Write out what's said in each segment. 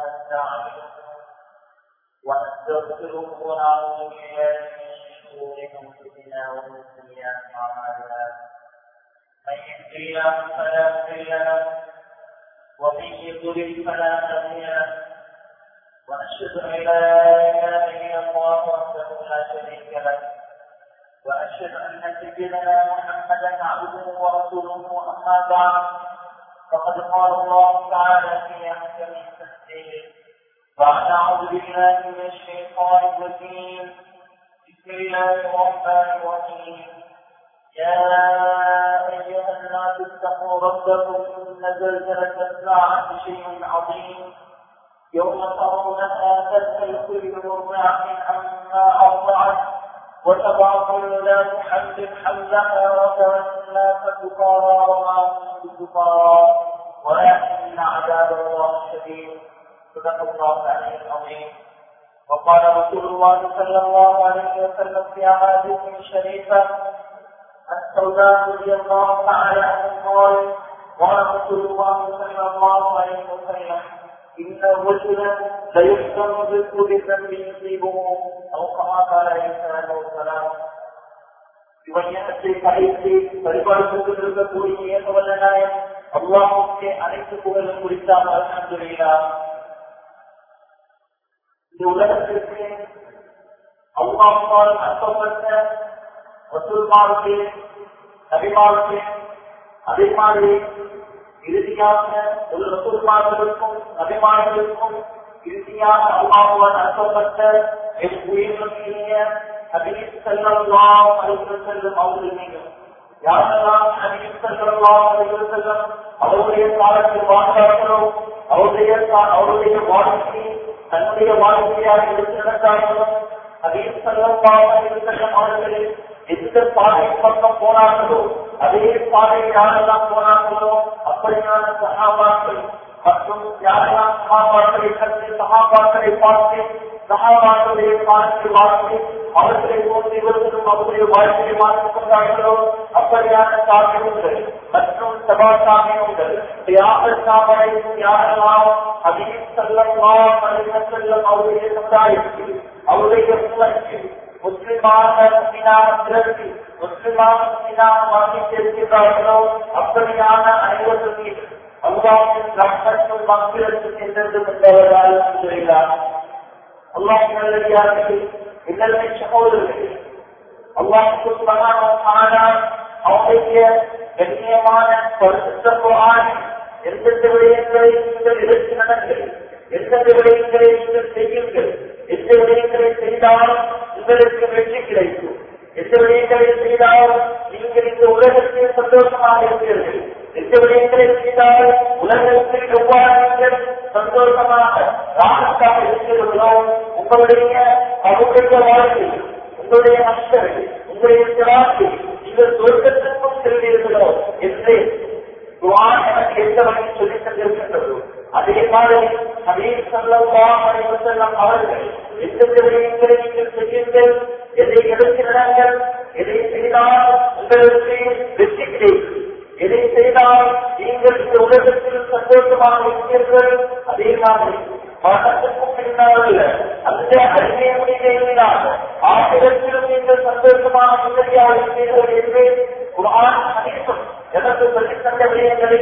ونستعينه ونستغفره ونعوذ بالله من شرور انفسنا ومن سيئات اعمالنا من يهده الله فلا مضل له ومن يضلل فلا هادي له ونشهد ان لا اله الا الله وحده لا شريك له واشهد ان سيدنا محمدا عبده ورسوله اما بعد فقد قال الله تعالى في احكم التفسير بعد اعوذ بالله من الشيطان الرجيم بسم الله الرحمن الرحيم يا ايها الناس اتقوا ربكم ان زلزله الساعه شيء عظيم يوم ترونها تذهل كل مرضعه عما ارضعت وتضع كل ذات حمل حملها وترى الناس سكارى وما هم بسكارى ولكن عذاب الله شديد صدق الله العلي العظيم وقال رسول الله صلى الله عليه وسلم في احاديث شريفه السوداء رضي الله تعالى عنه قال قال رسول الله صلى الله عليه وسلم إن الرجل ليحكم الرزق بذنب يصيبه أو كما قال عليه الصلاة والسلام இவையத்தை படைத்து பரிபாலித்துக் கொண்டிருக்கக்கூடிய ஏகவல்லனாய அல்லாஹுக்கு அனைத்து புகழும் குறித்தால் அலமதுல்லா இந்த உலகத்திற்கு அல்லாஹால் அற்பப்பட்ட வசூல்மாருக்கு நபிமாருக்கு அதே மாதிரி இறுதியாக ஒரு ரசூல்மார்களுக்கும் நபிமார்களுக்கும் இறுதியாக அல்லாஹுவால் அனுப்பப்பட்ட என் உயிரிழக்கிய ஹபீஸ் செல்லலாம் அழைத்து செல்லும் அவர்கள் நீங்கள் யாரெல்லாம் ஹபீஸ் செல்லலாம் அழைத்து செல்லும் அவருடைய காலத்தில் வாழ்ந்தார்களோ அவருடைய அவருடைய வாழ்க்கை தன்னுடைய வாழ்க்கையாக எடுத்து நடந்தார்களோ ஹபீஸ் செல்லலாம் அழைத்து செல்லும் அவர்களில் எந்த பாதை பக்கம் போனார்களோ அதே பாதை யாரெல்லாம் போனார்களோ அப்படியான சகாபாக்கள் மற்றும் யாரெல்லாம் சகாபாக்களை கற்று சகாபாக்களை பார்த்து சகாபாக்களுடைய காலத்தை வாழ்த்து அவர்களை போன்று இவர்களும் அவருடைய வாழ்க்கையை மாற்றிக் கொண்டார்களோ அப்படியான சாமியங்கள் மற்றும் சபா சாமியங்கள் தியாக சாமரை யாரெல்லாம் அதிகம் செல்லலாம் மனித செல்லம் அவருடைய சமுதாயத்தில் அவருடைய முயற்சி முஸ்லிமான பிறகு முஸ்லிமான மரணித்திருக்கிறார்களோ அப்படியான அனைவருக்கும் அல்லாவின் ரத்தம் மக்களுக்கு சென்றது என்பவரால் சொல்கிறார் அல்லாஹ் நல்லடியார்கள் இன்னல்மை சகோதரர்கள் அல்லாஹுக்கு ஆனால் அவருடைய கண்ணியமான பரிசுத்தமான எந்தெந்த விடயங்களை நீங்கள் எடுத்து நடங்கள் எந்தெந்த விடயங்களை நீங்கள் செய்யுங்கள் எந்த விடயங்களை செய்தால் உங்களுக்கு வெற்றி கிடைக்கும் எந்த விடயங்களை செய்தால் நீங்கள் இந்த உலகத்தில் சந்தோஷமாக இருக்கிறீர்கள் எந்த விடயங்களை செய்தால் உலகத்தில் எவ்வாறு நீங்கள் சந்தோஷமாக ராகத்தாக இருக்கிறீர்களோ உங்களுடைய அவருடைய வாழ்க்கை உங்களுடைய மனிதர்கள் உங்களுடைய திராட்சை நீங்கள் சொர்க்கத்திற்கும் செல்வீர்களோ என்று குரான் எனக்கு எந்த வகையில் சொல்லி தந்திருக்கின்றதோ அதே மாதிரி அதே சொல்லலாம் செல்லம் அவர்கள் எந்தெந்த விடயங்களை நீங்கள் செய்யுங்கள் எதை எடுக்கிறார்கள் எதை செய்தால் உங்களுக்கு வெற்றி கிடைக்கும் எதை செய்தால் நீங்கள் இந்த உலகத்தில் சந்தோஷமாக இருக்கிறீர்கள் அதே மாதிரி மரணத்துக்கும் பின்னால் அந்த அறிவிய முடிவையினால் ஆசிரியத்திலும் நீங்கள் சந்தோஷமான முன்னணியாக இருக்கிறீர்கள் என்று குரான் அனைத்தும் எனக்கு சொல்லித் தந்த விடயங்களை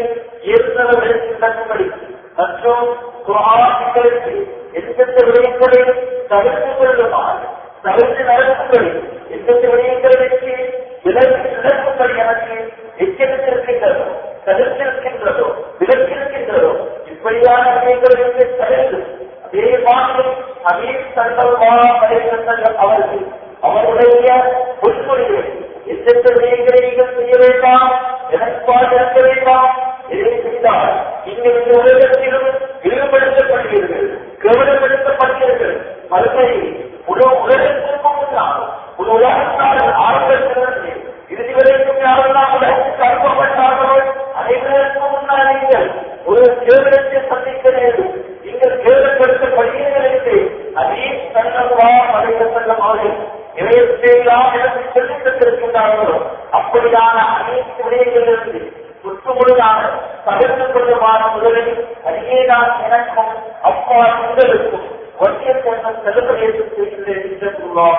ஏற்கனவே நடக்கும்படி மற்றும் குரான்களுக்கு எந்தெந்த விடயங்களை தவிர்த்து கொள்ளுமாறு தவிர்த்து நடக்கும்படி எந்தெந்த விடயங்களை வச்சு விலக்கு விளக்கும்படி எனக்கு எச்சரித்திருக்கின்றதோ தவிர்த்திருக்கின்றதோ விலக்கிருக்கின்றதோ இப்படியான விடயங்களுக்கு தவிர்த்து அதே மாதிரி அதே சந்தர்மா படைக்கின்றனர் அவர்கள் அவருடைய பொன்மொழிகள் எந்தெந்த விடயங்களை நீங்கள் செய்ய வேண்டாம் எனக்காக இருக்க வேண்டாம் எதை செய்தால் நீங்கள் இந்த உலகத்திலும் இழிவுபடுத்தப்படுவீர்கள் கேவலப்படுத்தப்படுவீர்கள் மறுமையில் முழு உலகத்திற்கும் முன்னால் ஒரு உலகத்தால் ஆரம்பத்திலிருந்து இறுதி வரைக்கும் யாரெல்லாம் உலகத்துக்கு அனுப்பப்பட்டார்களோ அனைவருக்கும் முன்னால் நீங்கள் ஒரு கேவலத்தை சந்திக்க நேரும் நீங்கள் கேவலப்படுத்தப்படுவீர்கள் என்று அதே சன்னவா மறைக்க செல்லமாக இறையத்தையெல்லாம் எனக்கு சொல்லித் தந்திருக்கின்றார்களோ அப்படியான அனைத்து விடயங்களிலிருந்து முற்றுமுழுதாக தவிர்த்து கொள்ளுமான முதலில் அடியே நான் எனக்கும் அப்பா உங்களுக்கும் ஒன்றிய சேர்ந்த செலிபிரேஷன் செய்கிறேன்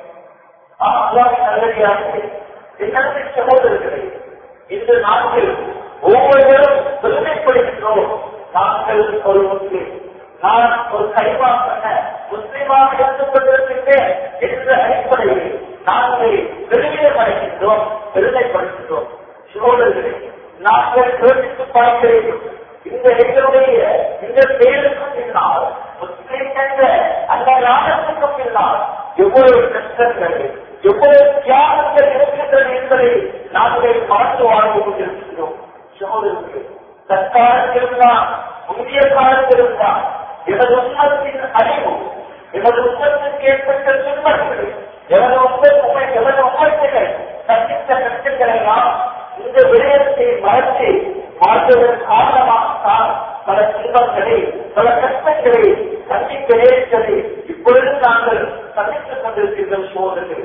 அல்லாவின் நல்லடியாக என்னென்ன சகோதரர்களே இந்த நாட்டில் ஒவ்வொருவரும் பெருமைப்படுகின்றோம் நாங்கள் ஒரு முஸ்லிம் நான் ஒரு கைமா பண்ண முஸ்லிமாக இருந்து கொண்டிருக்கின்றேன் என்ற அடிப்படையில் நாங்கள் பெருமிதம் அடைகின்றோம் பெருமைப்படுகின்றோம் சகோதரர்களே நாங்கள் யோசித்து பார்க்க வேண்டும் இந்த எங்களுடைய இந்த செயலுக்கும் பின்னால் முஸ்லிம் என்ற அந்த நாடத்துக்கும் பின்னால் எவ்வளவு கஷ்டங்கள் எவ்வளவு தியாகங்கள் இருக்கின்றது என்பதை நாங்கள் மறந்து வாழ்ந்து கொண்டிருக்கின்றோம் சகோதரர்களே தற்காலத்திலும் தான் முந்தைய காலத்திலும் தான் எனது உண்மத்தின் அறிவு எனது உண்மத்திற்கு ஏற்பட்ட துன்பங்கள் எனது உண்மை எனது உண்மத்தைகள் சந்தித்த கஷ்டங்களை எல்லாம் இந்த விடயத்தை மறைத்து வாழ்வதன் காரணமாகத்தான் பல துன்பங்களை பல கஷ்டங்களை சந்திக்க நேரிட்டது இப்பொழுது நாங்கள் சந்தித்துக் கொண்டிருக்கின்ற சோதர்கள்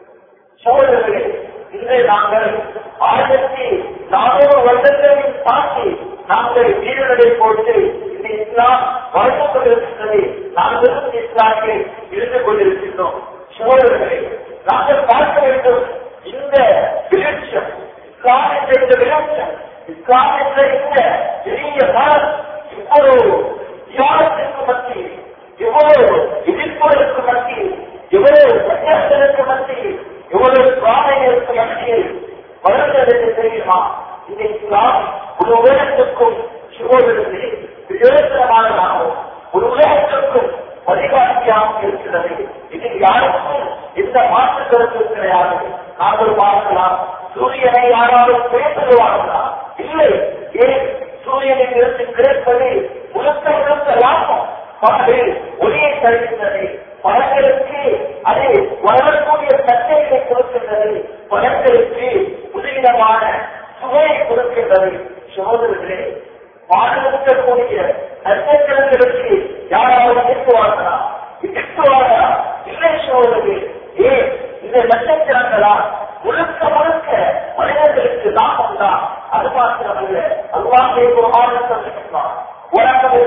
சோதர்களே இன்று நாங்கள் ஆயிரத்தி நானூறு வருடங்களில் தாண்டி நாங்கள் வீரர்களை போட்டு இந்த இஸ்லாம் வளர்ந்து கொண்டிருக்கின்றது நாங்களும் இஸ்லாமில் இருந்து கொண்டிருக்கின்றோம் சோதர்களே நாங்கள் பார்க்க வேண்டும் இந்த விளட்சம் இஸ்லாம் என்ற இந்த விளட்சம் இஸ்லாம் என்ற இந்த பெரிய மரம் இவ்வளவு தியாகத்திற்கு மத்தியில் எவ்வளவு எதிர்ப்புகளுக்கு மத்தியில் எவ்வளவு சன்னியாசனுக்கு மத்தியில் எவ்வளவு பிராணைகளுக்கு மத்தியில் வளர்ந்தது என்று தெரியுமா இந்த இஸ்லாம் ஒரு உலகத்துக்கும் சுகோதரத்தில் பிரயோஜனமானதாகவும் ஒரு உலகத்திற்கும் வழிகாட்டியாகவும் இருக்கிறது இது யாருக்கும் எந்த மாற்று கருத்து கிடையாது நாங்கள் பார்க்கலாம் சூரியனை யாராலும் பேசுவார்களா இல்லை ஏன் சூரியனில் இருந்து கிடைப்பது முழுக்க முழுக்க லாபம் பகலில் ஒளியை தருகின்றது பழங்களுக்கு அது வளரக்கூடிய சட்டைகளை கொடுக்கின்றது பழங்களுக்கு புதுவிதமான சுவையை கொடுக்கின்றது சகோதரர்களே வாழ்க்கக்கூடிய நட்சத்திரங்களுக்கு யாராவது எட்டுவார்களா எட்டுவார்களா இல்லை சோதரர்களே ஏன் இந்த நட்சத்திரங்களா முழுக்க முழுக்க மனிதர்களுக்கு லாபம் தான் அது மாத்திரமல்ல அல்லாஹே ஒரு ஆளுநர் சொல்லியிருக்கிறார் உலகம்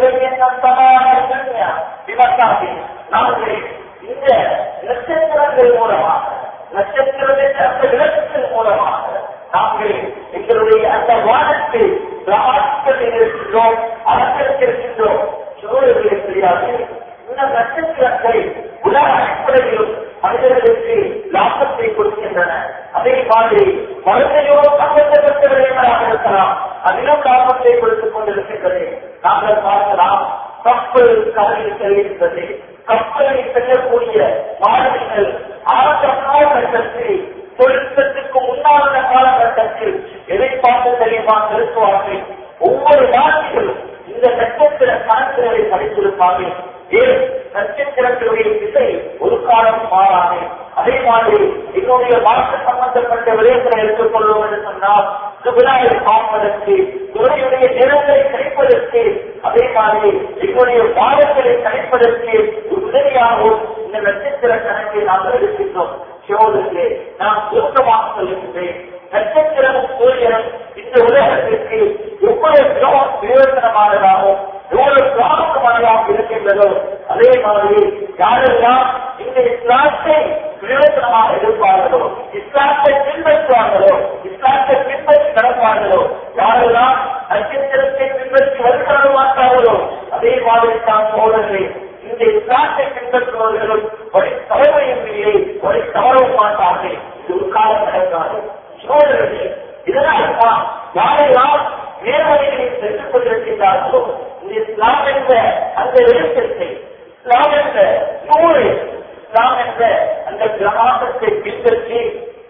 விவசாயி நாங்கள் இந்த நட்சத்திரங்கள் மூலமாக நட்சத்திரத்தின் அந்த விளக்கத்தின் மூலமாக நாங்கள் எங்களுடைய அந்த வானத்தை ராட்கள் இருக்கின்றோம் அலங்கரித்திருக்கின்றோம் சூழல்களை தெரியாது இந்த நட்சத்திரங்கள் உலக அடிப்படையிலும் மனிதர்களுக்கு லாபத்தை கொடுக்கின்றன அதே மாதிரி மனிதனோடு சம்பந்தப்பட்ட விடயங்களாக இருக்கலாம் அதிலும் லாபத்தை கொடுத்துக் கொண்டிருக்கின்றது நாங்கள் பார்க்கலாம் கப்பல் கடலில் செல்கின்றது கப்பலில் செல்லக்கூடிய மாணவர்கள் ஆரம்ப காலகட்டத்தில் தொழில்நுட்பத்துக்கு முன்னாள் காலகட்டத்தில் எதை பார்த்து தெரியுமா செலுத்துவார்கள் ஒவ்வொரு நாட்டிலும் இந்த நட்சத்திர கணக்குகளை படித்திருப்பார்கள் ஏன் நட்சத்திரத்தினுடைய திசை ஒரு காலம் மாறாது அதே மாதிரி என்னுடைய வாழ்க்கை சம்பந்தப்பட்ட விடயங்களை எடுத்துக்கொள்வோம் என்று சொன்னால் சுபினாயை பார்ப்பதற்கு துறையுடைய நிறங்களை கிடைப்பதற்கு அதே மாதிரி என்னுடைய வாதங்களை கிடைப்பதற்கு ஒரு உதவியாகவும் இந்த நட்சத்திர கணக்கை நாங்கள் எடுக்கின்றோம் சோதரிலே நான் சுருக்கமாக சொல்லுகின்றேன் நட்சத்திரமும் சூரியனும் இந்த உலகத்திற்கு எவ்வளவு பிரயோஜனமானதாகவும் எவ்வளவு பிராமணமானதாக இருக்கின்றதோ அதே மாதிரி யாரெல்லாம் இந்த இஸ்லாத்தை பிரயோஜனமாக இருப்பார்களோ இஸ்லாத்தை பின்பற்றுவார்களோ இஸ்லாத்தை பின்பற்றி நடப்பார்களோ யாரெல்லாம் நட்சத்திரத்தை பின்பற்றி வருகிறாரோ மாட்டார்களோ அதே மாதிரி தான் சோழர்களே இந்த இஸ்லாத்தை பின்பற்றுபவர்களும் ஒரு தவறையும் இல்லை ஒரு தவறவும் மாட்டார்கள் இது ஒரு காலம் நடக்காது சோழர்களே இதனால் தான் யாரெல்லாம் நேர்வழிகளில் சென்று கொண்டிருக்கின்றார்களோ இந்த இஸ்லாம் என்ற அந்த வெளிச்சத்தை இஸ்லாம் என்ற நூறு இஸ்லாம் என்ற அந்த கிரகாசத்தை பின்பற்றி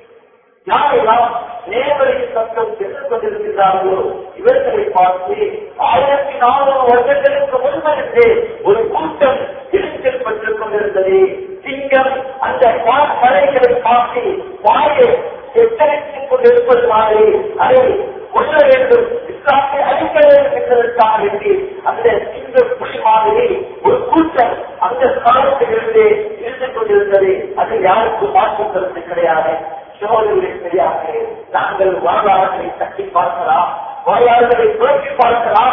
யாரெல்லாம் நேர்வழி சட்டம் சென்று கொண்டிருக்கிறார்களோ இவர்களை பார்த்து ஆயிரத்தி நானூறு வருடங்களுக்கு முன்பிருந்து ஒரு கூட்டம் எரிச்சல் பெற்றுக் கொண்டிருந்தது சிங்கம் அந்த மலைகளை பார்த்து வாயை எச்சரித்துக் கொண்டிருப்பது மாதிரி அதை கொள்ள வேண்டும் இஸ்லாத்தை அழிக்க வேண்டும் என்பதற்காக வேண்டி அந்த சிங்க புலி மாதிரி ஒரு கூட்டம் அந்த காலத்திலிருந்து இருந்து கொண்டிருந்தது அது யாருக்கும் மாற்றம் கருத்து கிடையாது சோதனை தெரியாது நாங்கள் வரலாறுகளை தட்டி பார்க்கலாம் வரலாறுகளை புரட்டி பார்க்கலாம்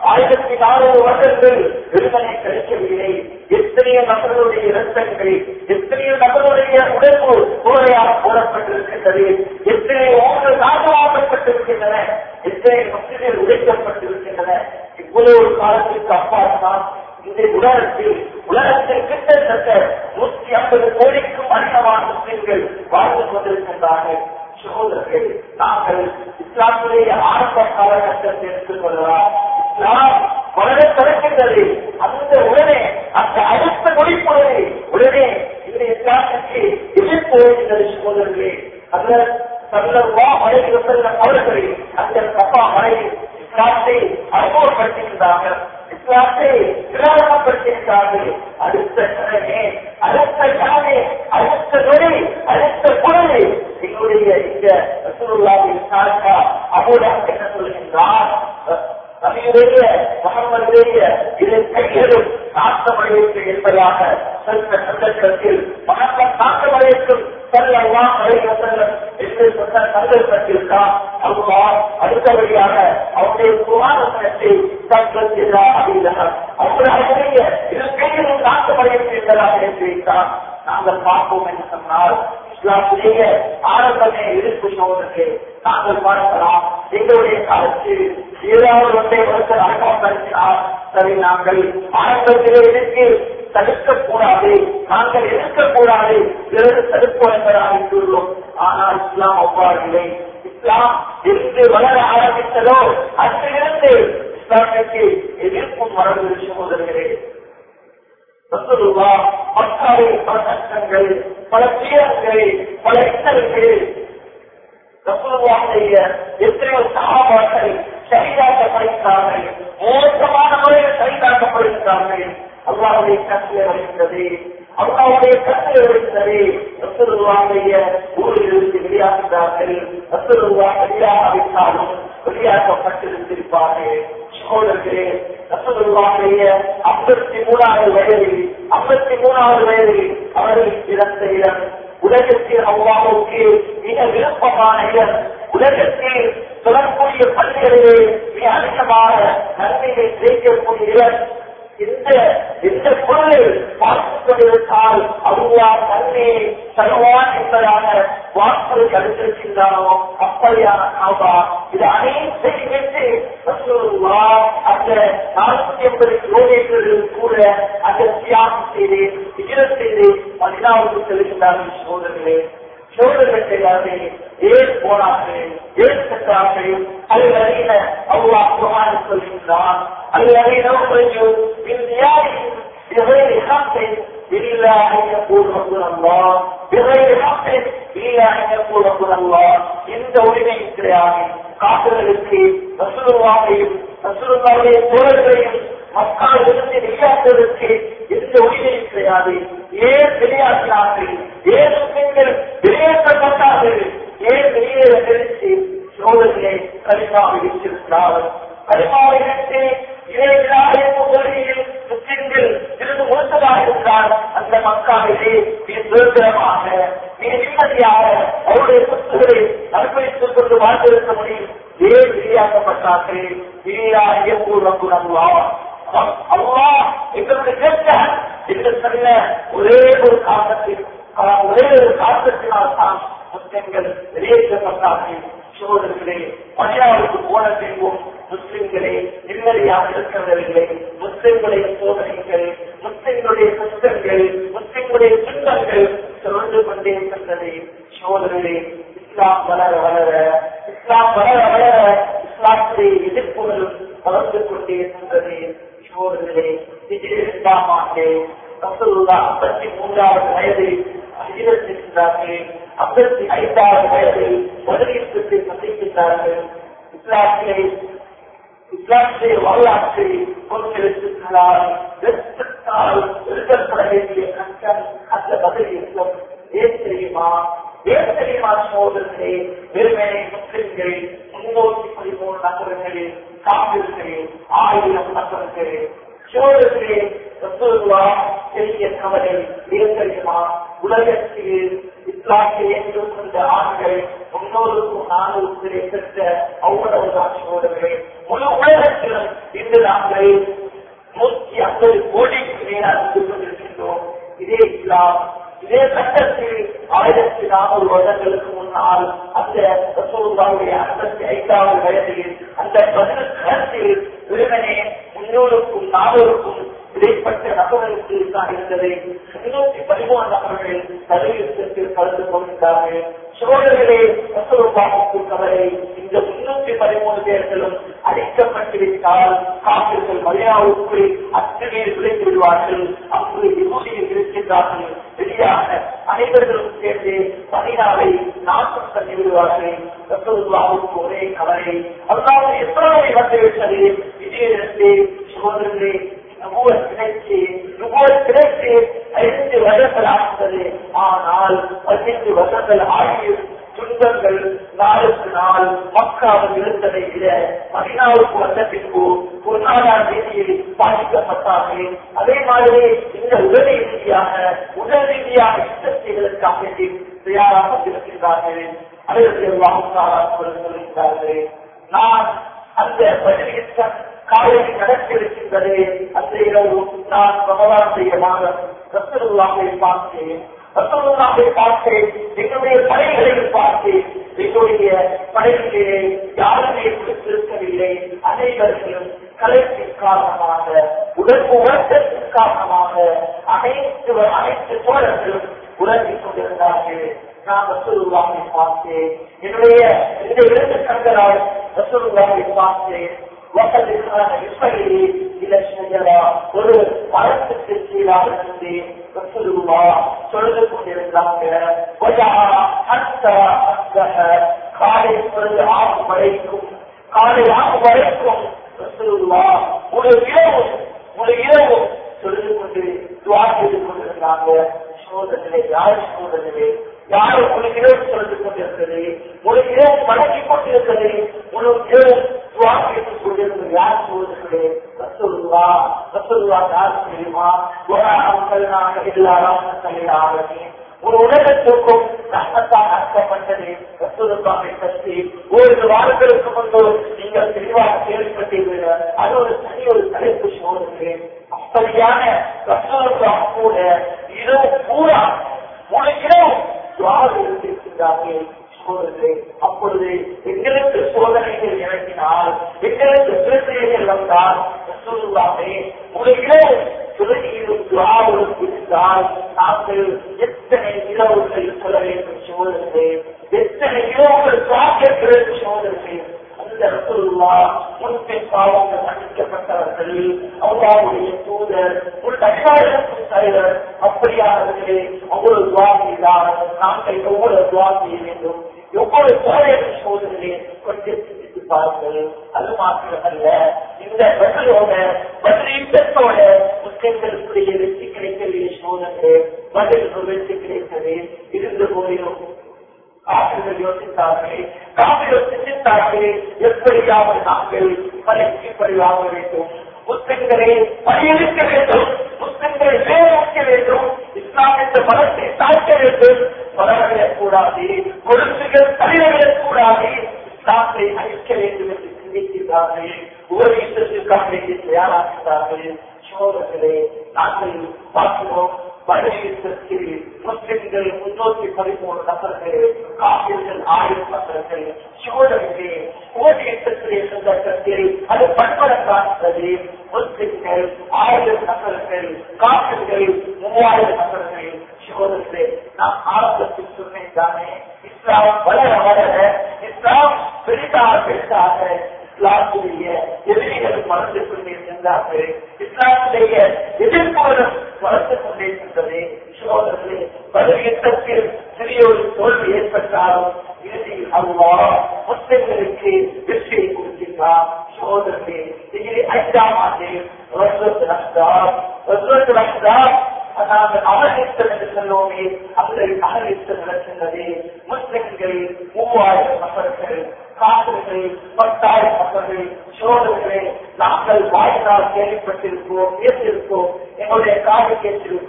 ஆயிரத்தி நானூறு வருடங்கள் வெறுமனை கழிக்கவில்லை எத்தனையோ நபர்களுடைய இரத்தங்கள் எத்தனையோ நபர்களுடைய உடம்பு சோழையாக போடப்பட்டிருக்கின்றது எத்தனை ஓர்கள் நாசமாக்கப்பட்டிருக்கின்றன எத்தனை மசிதிகள் உடைக்கப்பட்டிருக்கின்றன இவ்வளவு காலத்திற்கு அப்பால் தான் இந்த உலகத்தில் உலகத்தில் கிட்டத்தட்ட நூற்றி ஐம்பது கோடிக்கும் அதிகமான முஸ்லிம்கள் வாழ்ந்து கொண்டிருக்கின்றார்கள் சகோதரர்கள் நாங்கள் இஸ்லாமுடைய ஆரம்ப காலகட்டத்தை எடுத்துக் கொள்ளலாம் இஸ்லாம் வளர தொடர்கின்றது அந்த உடனே அந்த அடுத்த நொடிப்பொழுது உடனே இந்த இஸ்லாமுக்கு எதிர்ப்பு வருகின்றது சகோதரர்களே அந்த சல்லவா மலைக்கு செல்ல அவர்களை அந்த கப்பா மலையில் இஸ்லாத்தை அறிமுகப்படுத்துகின்றார்கள் இஸ்லாத்தை பிரகடனப்படுத்துகின்றார்கள் அடுத்த கடனே அடுத்த கடனே அடுத்த நொடி அடுத்த குழந்தை எங்களுடைய இந்த ரசூலுல்லாஹின் சாட்சா அபூலாக என்ன சொல்கின்றார் நபியுடைய முகமதுடைய இரு கைகளும் நாட்டமடையிற்கு என்பதாக சென்ற சந்தர்ப்பத்தில் மகன் நாட்டமடைக்கும் செல்லலாம் அழைக்க செல்லும் என்று சொன்ன சந்தர்ப்பத்தில்தான் அல்லாஹ் அடுத்தபடியாக அவருடைய குமாரத்தை சங்கத்திலா அப்படின்னார் அவருடைய இரு கைகளும் நாட்டமடையும் என்பதாக என்று வைத்தார் நாங்கள் பார்ப்போம் என்று சொன்னால் இஸ்லாமுடைய ஆரம்பமே இருக்கு சோதனை நாங்கள் பார்க்கலாம் எங்களுடைய காலத்தில் ஏதாவது ஒன்றை ஒருத்தர் அறிமுகப்படுத்தினால் சரி நாங்கள் ஆரம்பத்திலே இருக்கு தடுக்கக்கூடாது நாங்கள் எதிர்க்கக்கூடாது பிறகு தடுப்போம் என்பதாக இருந்துள்ளோம் ஆனால் இஸ்லாம் அவ்வாறு இல்லை இஸ்லாம் இருந்து வளர ஆரம்பித்ததோ அங்கிருந்து இஸ்லாமிற்கு எதிர்ப்பும் மரபு சகோதரர்களே ரசூலுல்லா மக்காவில் பல கஷ்டங்கள் பல துயரங்கள் பல இன்னல்கள் ரசூலுல்லாவுடைய எத்தனையோ சகாபாக்கள் சரிதாக்கப்படுகிறார்கள் மோசமான முறையில் சரிதாக்கப்படுகிறார்கள் அல்லாவுடைய கட்டில வருகின்றது அல்லாவுடைய கட்டில வருகின்றது ரசூலுல்லாவுடைய ஊரில் இருந்து வெளியாகிறார்கள் ரசூலுல்லா வெளியாகாவிட்டாலும் வெளியாக்கப்பட்டிருந்திருப்பார்கள் சகோதரர்களே ரசூலுல்லாவுடைய ஐம்பத்தி மூணாவது வயதில் ஐம்பத்தி மூணாவது வயதில் அவர்கள் பிறந்த இடம் உலகத்தில் அவ்வாவுக்கு மிக விருப்பமான இடம் உலகத்தில் தொடரக்கூடிய பள்ளிகளிலே மிக அதிகமான நன்மையை கிடைக்கக்கூடிய இடம் இந்த இந்த பொருளை பார்த்துக் கொண்டிருந்தால் அவ்வா தன்மையை தருவான் என்பதாக வாக்குறுதி அளித்திருக்கின்றானோ அப்படியான காபா இது அனைத்தையும் வைத்து ரசூலுல்லா அந்த நானூத்தி எண்பது கிலோமீட்டர்கள் கூட அந்த தியாகம் செய்து விஜயம் செய்து மதினாவுக்கு செல்கின்றார்கள் சோதர்களே சோதர்கள் செய்தார்கள் ஏன் போனார்கள் ஏன் சென்றார்கள் அல்லதீன அவ்வா குரான் சொல்கின்றான் அல்லதீன கொஞ்சம் இந்தியாவின் بغير حق إلا أن يقول ربنا الله بغير حق إلا أن يقول ربنا الله இந்த உரிமையும் கிடையாது காட்டுகளுக்கு ரசூலுல்லாவையும் ரசூலுல்லாவுடைய தோழர்களையும் மக்கள் இருந்து வெளியாற்றுவதற்கு எந்த உரிமையும் கிடையாது ஏன் வெளியாற்றினார்கள் ஏன் பெண்கள் வெளியேற்றப்பட்டார்கள் ஏன் வெளியேற நிறுத்தி சோதனை கரிமாவை வைத்திருக்கிறார்கள் கரிமாவை விட்டு இளைஞராக சொல்லியில் முஸ்லிம்கள் இருந்து முழுத்ததாக இருந்தால் அந்த மக்களிலே மிக சுதந்திரமாக மிக நிம்மதியாக அவருடைய சொத்துக்களை அர்ப்பணித்துக் கொண்டு வாழ்ந்திருக்க முடியும் ஏன் வெளியாக்கப்பட்டார்கள் வெளியாக கூறக்கூட அல்லா எங்களுடைய கேட்ட என்று சொன்ன ஒரே ஒரு காரணத்தில் ஒரே ஒரு காரணத்தினால் தான் முஸ்லிம்கள் வெளியேற்றப்பட்டார்கள் சோதர்களே மரியாதைக்கு போன பின்பும் முஸ்லிம்களே நிம்மதியாக இருக்கிறதில்லை முஸ்லிம்களுடைய சோதனைகள் முஸ்லிம்களுடைய குற்றங்கள் முஸ்லிம்களுடைய துன்பங்கள் தொடர்ந்து கொண்டே இருக்கின்றது சோதரர்களே இஸ்லாம் வளர வளர இஸ்லாம் வளர வளர இஸ்லாத்துடைய எதிர்ப்புகளும் வளர்ந்து கொண்டே இருக்கின்றது சோதரர்களே இது இரண்டாம் ஆண்டு ரசூலுல்லா ஐம்பத்தி மூன்றாவது வயதில் அகிலத்திருக்கிறார்கள் ஐம்பத்தி ஐந்தாவது வயதில் உலகிற்கு சந்திக்கின்றார்கள் இஸ்லாத்திலே இஸ்லாத்திலே வரலாற்றை கொண்டிருக்கிறார் வெற்றத்தால் எழுதப்பட வேண்டிய கஷ்டம் அந்த பதில் இருக்கும் ஏன் தெரியுமா ஏன் தெரியுமா சோதர்களே வெறுமனை முஸ்லிம்கள் முன்னூத்தி பதிமூணு நபர்களில் காப்பிருக்கிறேன் ஆயிரம் நபர்களே சோழர்களே ரசூலுல்லா பெரிய கவலை ஏன் தெரியுமா உலகத்தில் இஸ்லாத்தை ஏற்றுக்கொண்ட ஆண்கள் முன்னோருக்கும் நானூறு பெற்ற அவ்வளவுதான் சோதனை முழு உலகத்திலும் இன்று நாங்கள் நூற்றி ஐம்பது கோடிக்கு மேலாக கொண்டிருக்கின்றோம் இதே இஸ்லாம் இதே சட்டத்தில் ஆயிரத்தி நானூறு வருடங்களுக்கு முன்னால் அந்த ரசூலுல்லாவுடைய ஐம்பத்தி ஐந்தாவது வயதில் அந்த பதில் கருத்தில் வெறுமனே முன்னூறுக்கும் நானூறுக்கும் இடைப்பட்ட நபர்களுக்கு தான் இருந்தது முன்னூற்றி பதிமூணு நபர்கள் தலையுத்தத்தில் கலந்து கொண்டிருந்தார்கள் சோழர்களே ரசூலுல்லாவுக்கு கவலை இந்த முன்னூற்றி பதிமூணு பேர்களும் அழிக்கப்பட்டுவிட்டால் காப்பிர்கள் மரியாவுக்கு அத்தகையில் விளைந்து விடுவார்கள் அங்கு விபூதியில் இருக்கின்றார்கள் வெளியான அனைவர்களும் சேர்ந்து மதினாவை நாசம் பண்ணி விடுவார்கள் ரசூலுல்லாவுக்கு ஒரே கவலை அதாவது எத்தனை வந்துவிட்டது இதிலிருந்து சோதரர்களே நுகர் கிடைத்து நுகர் கிடைத்து ஐந்து வருடங்கள் ஆகிறது ஆனால் பதினைந்து வருடங்கள் ஆகியும் துன்பங்கள் நாளுக்கு நாள் மக்காவில் இருந்ததை விட மதினாவுக்கு வந்த பின்பு பொருளாதார ரீதியில் பாதிக்கப்பட்டார்கள் அதே மாதிரி இந்த உடல் ரீதியாக உடல் ரீதியாக யுத்தத்தைகளுக்காக தயாராக இருக்கின்றார்கள் அதற்கு சொல்லுகிறார்கள் நான் அந்த பதினெட்டு காலையில் நடத்திருக்கின்றது அந்த இரவு நான் பகவானுடைய மாதம் ரசருல்லாவை பார்த்தேன் ரசருல்லாவை பார்த்தேன் எங்களுடைய படைகளையும் பார்த்தேன் எங்களுடைய படைகளிலே யாருமே கொடுத்திருக்கவில்லை அனைவர்களும் கலைப்பின் காரணமாக உடற்பு உணர்த்தத்தின் காரணமாக அனைத்து அனைத்து தோழர்களும் உறங்கிக் கொண்டிருந்தார்கள் நான் ரசூலுல்லாவை பார்த்தேன் என்னுடைய இந்த இரண்டு கண்களால் ரசூலுல்லாவை பார்த்தேன் وقد كان يصلي الى الشجره ஒரு மரத்துக்கு கீழாக இருந்து ரசூலுல்லா சொல்லிக் கொண்டிருந்தாங்க காலை பொழுது ஆகும் வரைக்கும் காலை ஆகும் வரைக்கும் ரசூலுல்லா ஒரு இரவு ஒரு இரவு சொல்லிக் கொண்டு துவா செய்து கொண்டிருந்தாங்க சோதனை யார் சோதனை யாரு ஒரு இரவு சொல்லிக் கொண்டிருக்கிறது ஒரு இரவு மடக்கி கொண்டிருக்கிறது ஒரு இரவு துவா செய்து கொண்டிருக்கிறது யார் சோதனை ரசூலுல்லா ரசூலுல்லா யார் தெரியுமா ஒரு அமல்னாக எல்லாரும் தலையாகவே ஒரு உலகத்துக்கும் ரத்தத்தால் அர்த்தப்பட்டது ரசூலுல்லாவை பற்றி ஒரு வாரங்களுக்கு முன்பு நீங்கள் தெளிவாக கேள்விப்பட்டீர்கள் அது ஒரு தனி ஒரு தலைப்பு சோதனை அப்படியான ரசூலுல்லா கூட இரவு பூரா முழு இரவு துவாக இருந்திருக்கிறார்கள் சோதனை அப்பொழுது எங்களுக்கு சோதனைகள் இறங்கினால் எங்களுக்கு பிரச்சனைகள் வந்தால் ரசூலுல்லாவை முழு இரவு துறையிலும் துவாவும் இருந்தால் நாங்கள் எத்தனை இரவுகள் சொல்ல வேண்டும் சோதனை எத்தனை இரவுகள் சுவாக்கியங்களுக்கு சோதனை அந்த ரசூலுல்லா முன்பின் பாவங்கள் மன்னிக்கப்பட்டவர்கள் அல்லாவுடைய தூதர் ஒரு தனியாளருக்கும் தலைவர் அப்படியானவர்களே ஒவ்வொரு துவா செய்தால் நாங்கள் ஒவ்வொரு துவா செய்ய வேண்டும் ஒவ்வொரு சோதனை சோதனையை கொஞ்சம் சிந்தித்து பாருங்கள் அது மாத்திரமல்ல இந்த பதிலோட பதிலீட்டத்தோட முஸ்லிம்களுக்குரிய வெற்றி கிடைக்கவில்லை சோதனை பதில் ஒரு வெற்றி கிடைத்தது இருந்த போதிலும் காப்பிர்கள் யோசித்தார்கள் காப்பிகள் சிந்தித்தார்கள் எப்படியாவது நாங்கள் பயிற்சி பழிவாக வேண்டும் முஸ்லிம்களை பணியளிக்க வேண்டும் முஸ்லிம்களை வேலைக்க வேண்டும் இஸ்லாம் என்ற மதத்தை தாக்க வேண்டும் வளரவிடக் கூடாது கொழுப்புகள் தலைவர்களக் கூடாது இஸ்லாத்தை அழிக்க வேண்டும் என்று சிந்திக்கிறார்கள் ஒரு யுத்தத்திற்காக வேண்டி தயாராகிறார்கள் சோழர்களே நாங்கள் பார்க்கிறோம் வடயுத்தத்தில் முஸ்லிம்கள் முன்னூத்தி பதிமூணு நபர்கள் காப்பிர்கள் ஆயிரம் நபர்கள் சோழர்களே போர் யுத்தத்திலே சந்தர்ப்பத்தில் அது பன்மடங்காகிறது முஸ்லிம்கள் ஆயிரம் நபர்கள் காப்பிர்கள் மூவாயிரம் நபர்கள் சோழர்களே நான் ஆரம்பத்தில் சொன்னேன் தானே இஸ்லாம் வளர வளர இஸ்லாம் பெரிதாக பெரிதாக இஸ்லாத்துடைய எதிரிகள் வளர்ந்து கொண்டே சென்றார்கள் இஸ்லாத்துடைய எதிர்ப்புகளும் வளர்ந்து கொண்டே சென்றது சோதரர்களே பதில் யுத்தத்தில் சிறிய ஒரு தோல்வி ஏற்பட்டாலும் இறுதியில் அவ்வா முஸ்லிம்களுக்கு வெற்றியை கொடுக்கின்றார் சோதரர்களே டிகிரி ஐந்தாம் ஆண்டு ரசூத் ரஷ்தார் ரசூத் ரஷ்தார் நாங்கள் அமர்வித்தல் என்று சொல்லுவோமே அந்த அமர்வித்தல் நடக்கின்றது முஸ்லிம்கள் மூவாயிரம் நபர்கள் காதல்கள் பத்தாயிரம் மக்கள் சோதனைகளை நாங்கள் வாயினால் கேள்விப்பட்டிருக்கோம் கேட்டிருக்கோம் எங்களுடைய காது கேட்டிருக்கும்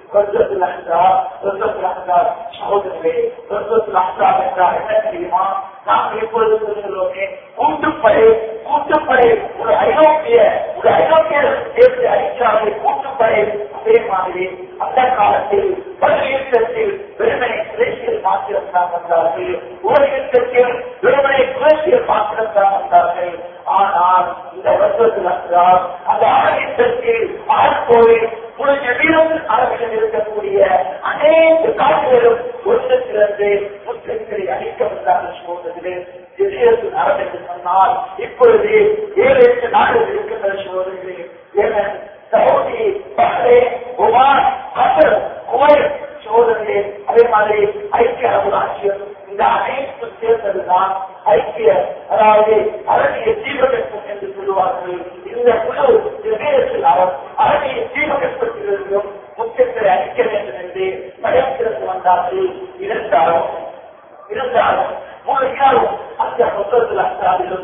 ரசத்தில் அஹ்ஸா ரசத்தில் அஹ்ஸா சகோதரர்களே ரசத்தில் அஹ்ஸா என்றால் என்ன தெரியுமா நாம் எப்பொழுது சொல்கிறோமே கூட்டுப்படை கூட்டுப்படை ஒரு ஐரோப்பிய ஒரு ஐரோப்பிய தேசிய அடிச்சாலை கூட்டுப்படை அதே மாதிரி அந்த காலத்தில் பல்வேற்றத்தில் வெறுமனை குரேஷியல் மாத்திரம் தான் வந்தார்கள் உலகத்தில் வெறுமனை குரேஷியல் மாத்திரம் தான் வந்தார்கள் ஆனால் இந்த வருஷத்தில் என்றால் அந்த ஆலயத்திற்கு ஆழ்கோவில் முழு ஜபீரத்தில் அரசில் இருக்கக்கூடிய அனைத்து காட்சிகளும் ஒன்று திறந்து முஸ்லிம்களை அழிக்க வந்தார்கள் சோதனை ஜபீரத்தில் அரசு என்று சொன்னால் இப்பொழுது ஏழு எட்டு நாடுகள் இருக்கின்ற சோதனை Yemen Saudi Bahrain Oman Qatar Kuwait சோதனை அதே மாதிரி ஐக்கிய அரபு ராஜ்யம் இந்த அனைத்து சேர்ந்ததுதான் ஐக்கிய அதாவது அரபிய ஜீவகற்பம் என்று சொல்லுவார்கள் இந்த குழு வெவ்வேறு அவர் அரபிய ஜீவகற்பத்திலிருந்தும் முக்கியத்தை அளிக்க வேண்டும் என்று பயத்திற்கு வந்தார்கள் இருந்தாலும் இருந்தாலும் மூளையாலும் அந்த புத்தகத்தில் அச்சாரிலும்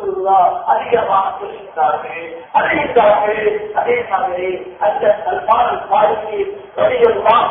அதிகமாக சொல்லியிருந்தார்கள் அறிவித்தார்கள் அதே மாதிரி அந்த சல்மான பாலிசி வழியெல்லாம்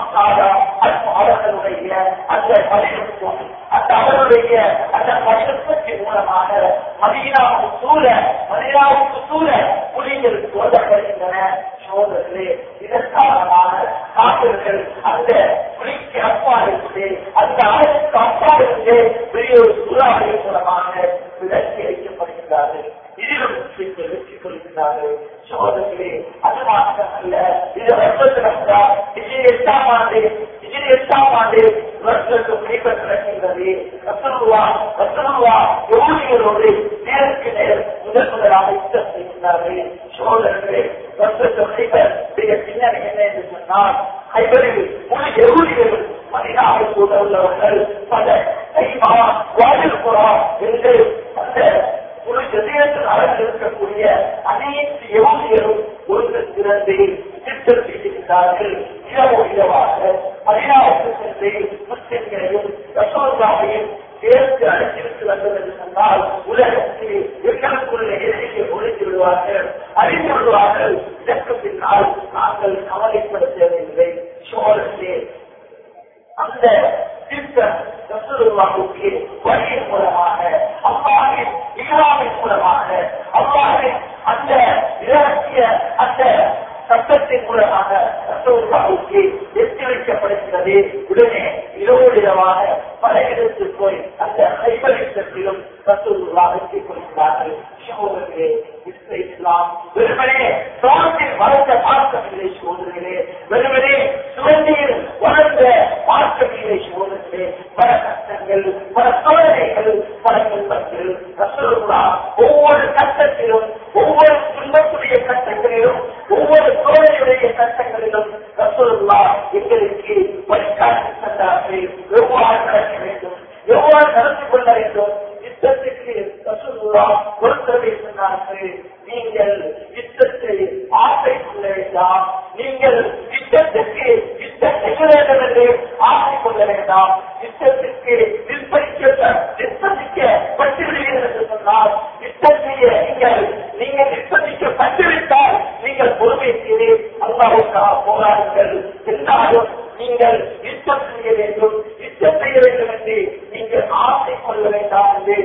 அவர்களுடைய அந்த பழியுற்றம் அந்த அவருடைய அந்த பழியுற்றத்தின் மூலமாக மதியாவுக்கு சூழ மதியாவுக்கு சூழ புலிகள் சோதப்படுகின்றன சோதர்களே இதன் காரணமாக காப்பிர்கள் அந்த புலிக்கு அப்பாலிருந்து அந்த ஆளுக்கு அப்பாலிருந்து பெரிய ஒரு சூறாவளி மூலமாக விலக்கி அளிக்கப்படுகிறார்கள் இதிலும் முஸ்லிம்கள் வெற்றி கொள்கிறார்கள் சோதர்களே அது மாத்திரமல்ல இது வருஷத்தில் இது எட்டாம் ஆண்டு இது எட்டாம் ஆண்டு வருஷத்துக்கு பிடிபட்டிருக்கின்றது ரசனுவா ரசனுவா யோகிகளோடு நேருக்கு நேர் முதல் முதலாக யுத்தம் செய்கிறார்கள் சோதர்களே வருஷத்துக்கு பிடிப்ப பின்னணி என்ன என்று சொன்னால் ஐவரில் முழு எருளிகள் மனிதாவை கூட உள்ளவர்கள் பல கைமா வாயில் புறா என்று அந்த ஒரு ஜதீரத்தில் அழகு இருக்கக்கூடிய அனைத்து யோகியரும் ஒன்று திறந்து திட்டம் செய்திருக்கிறார்கள் இரவு இரவாக பதினாறு சென்று முஸ்லிம்களையும் ரசோதாவையும் சேர்த்து அழைத்திருக்கு வந்தது என்று சொன்னால் உலகத்தில் எங்களுக்குள்ள எதிரியை ஒழித்து விடுவார்கள் அறிந்து விடுவார்கள் இதற்கு பின்னால் நாங்கள் கவலைப்பட தேவையில்லை சோழர்களே அந்த திட்டம் ரசூலுல்லாஹுக்கு வழியின் மூலமாக அல்லாஹின் இஸ்லாமின் மூலமாக அல்லாஹின் அந்த இலக்கிய அந்த சட்டத்தின் மூலமாக ரசூலுல்லாஹுக்கு எத்தி வைக்கப்படுகிறது உடனே இரவோடு இரவாக பல இடத்தில் போய் அந்த கைபரிசத்திலும் ரசூலுல்லாஹுக்கு கொடுக்கிறார்கள் சகோதரர்களே இஸ்லாம் வெறுமனே சோழத்தில் வளர்ந்த பார்க்கவில்லை சோதர்களே வெறுமனே சுவந்தியில் வளர்ந்த பார்க்கவில்லை சோதர்களே பல கஷ்டங்கள் பல சோதனைகள் பல துன்பங்கள் ரசூலுல்லா ஒவ்வொரு கட்டத்திலும் ஒவ்வொரு துன்பத்துடைய கட்டங்களிலும் ஒவ்வொரு சோதனையுடைய கட்டங்களிலும் ரசூலுல்லா எங்களுக்கு வழிகாட்டி தந்தார்கள் எவ்வாறு நடக்க வேண்டும் எவ்வாறு நடந்து கொள்ள வேண்டும் யுத்தத்துக்கு ரசூலுல்லா பொறுத்தவை சொன்னார்கள் நீங்கள் யுத்தத்தை ஆசை கொள்ள வேண்டாம் நீங்கள் யுத்தத்துக்கு யுத்தம் செய்ய வேண்டும் என்று ஆசை கொள்ள வேண்டாம் யுத்தத்திற்கு நிர்பயிக்க நிர்பந்திக்கப்பட்டுவிடுவீர்கள் என்று சொன்னால் யுத்தம் செய்ய நீங்கள் நீங்கள் நிர்பந்திக்கப்பட்டுவிட்டால் நீங்கள் பொறுமை செய்து அல்லாவுக்காக போராடுங்கள் என்றாலும் நீங்கள் யுத்தம் செய்ய வேண்டும் யுத்தம் செய்ய வேண்டும் என்று நீங்கள் ஆசை கொள்ள வேண்டாம் என்று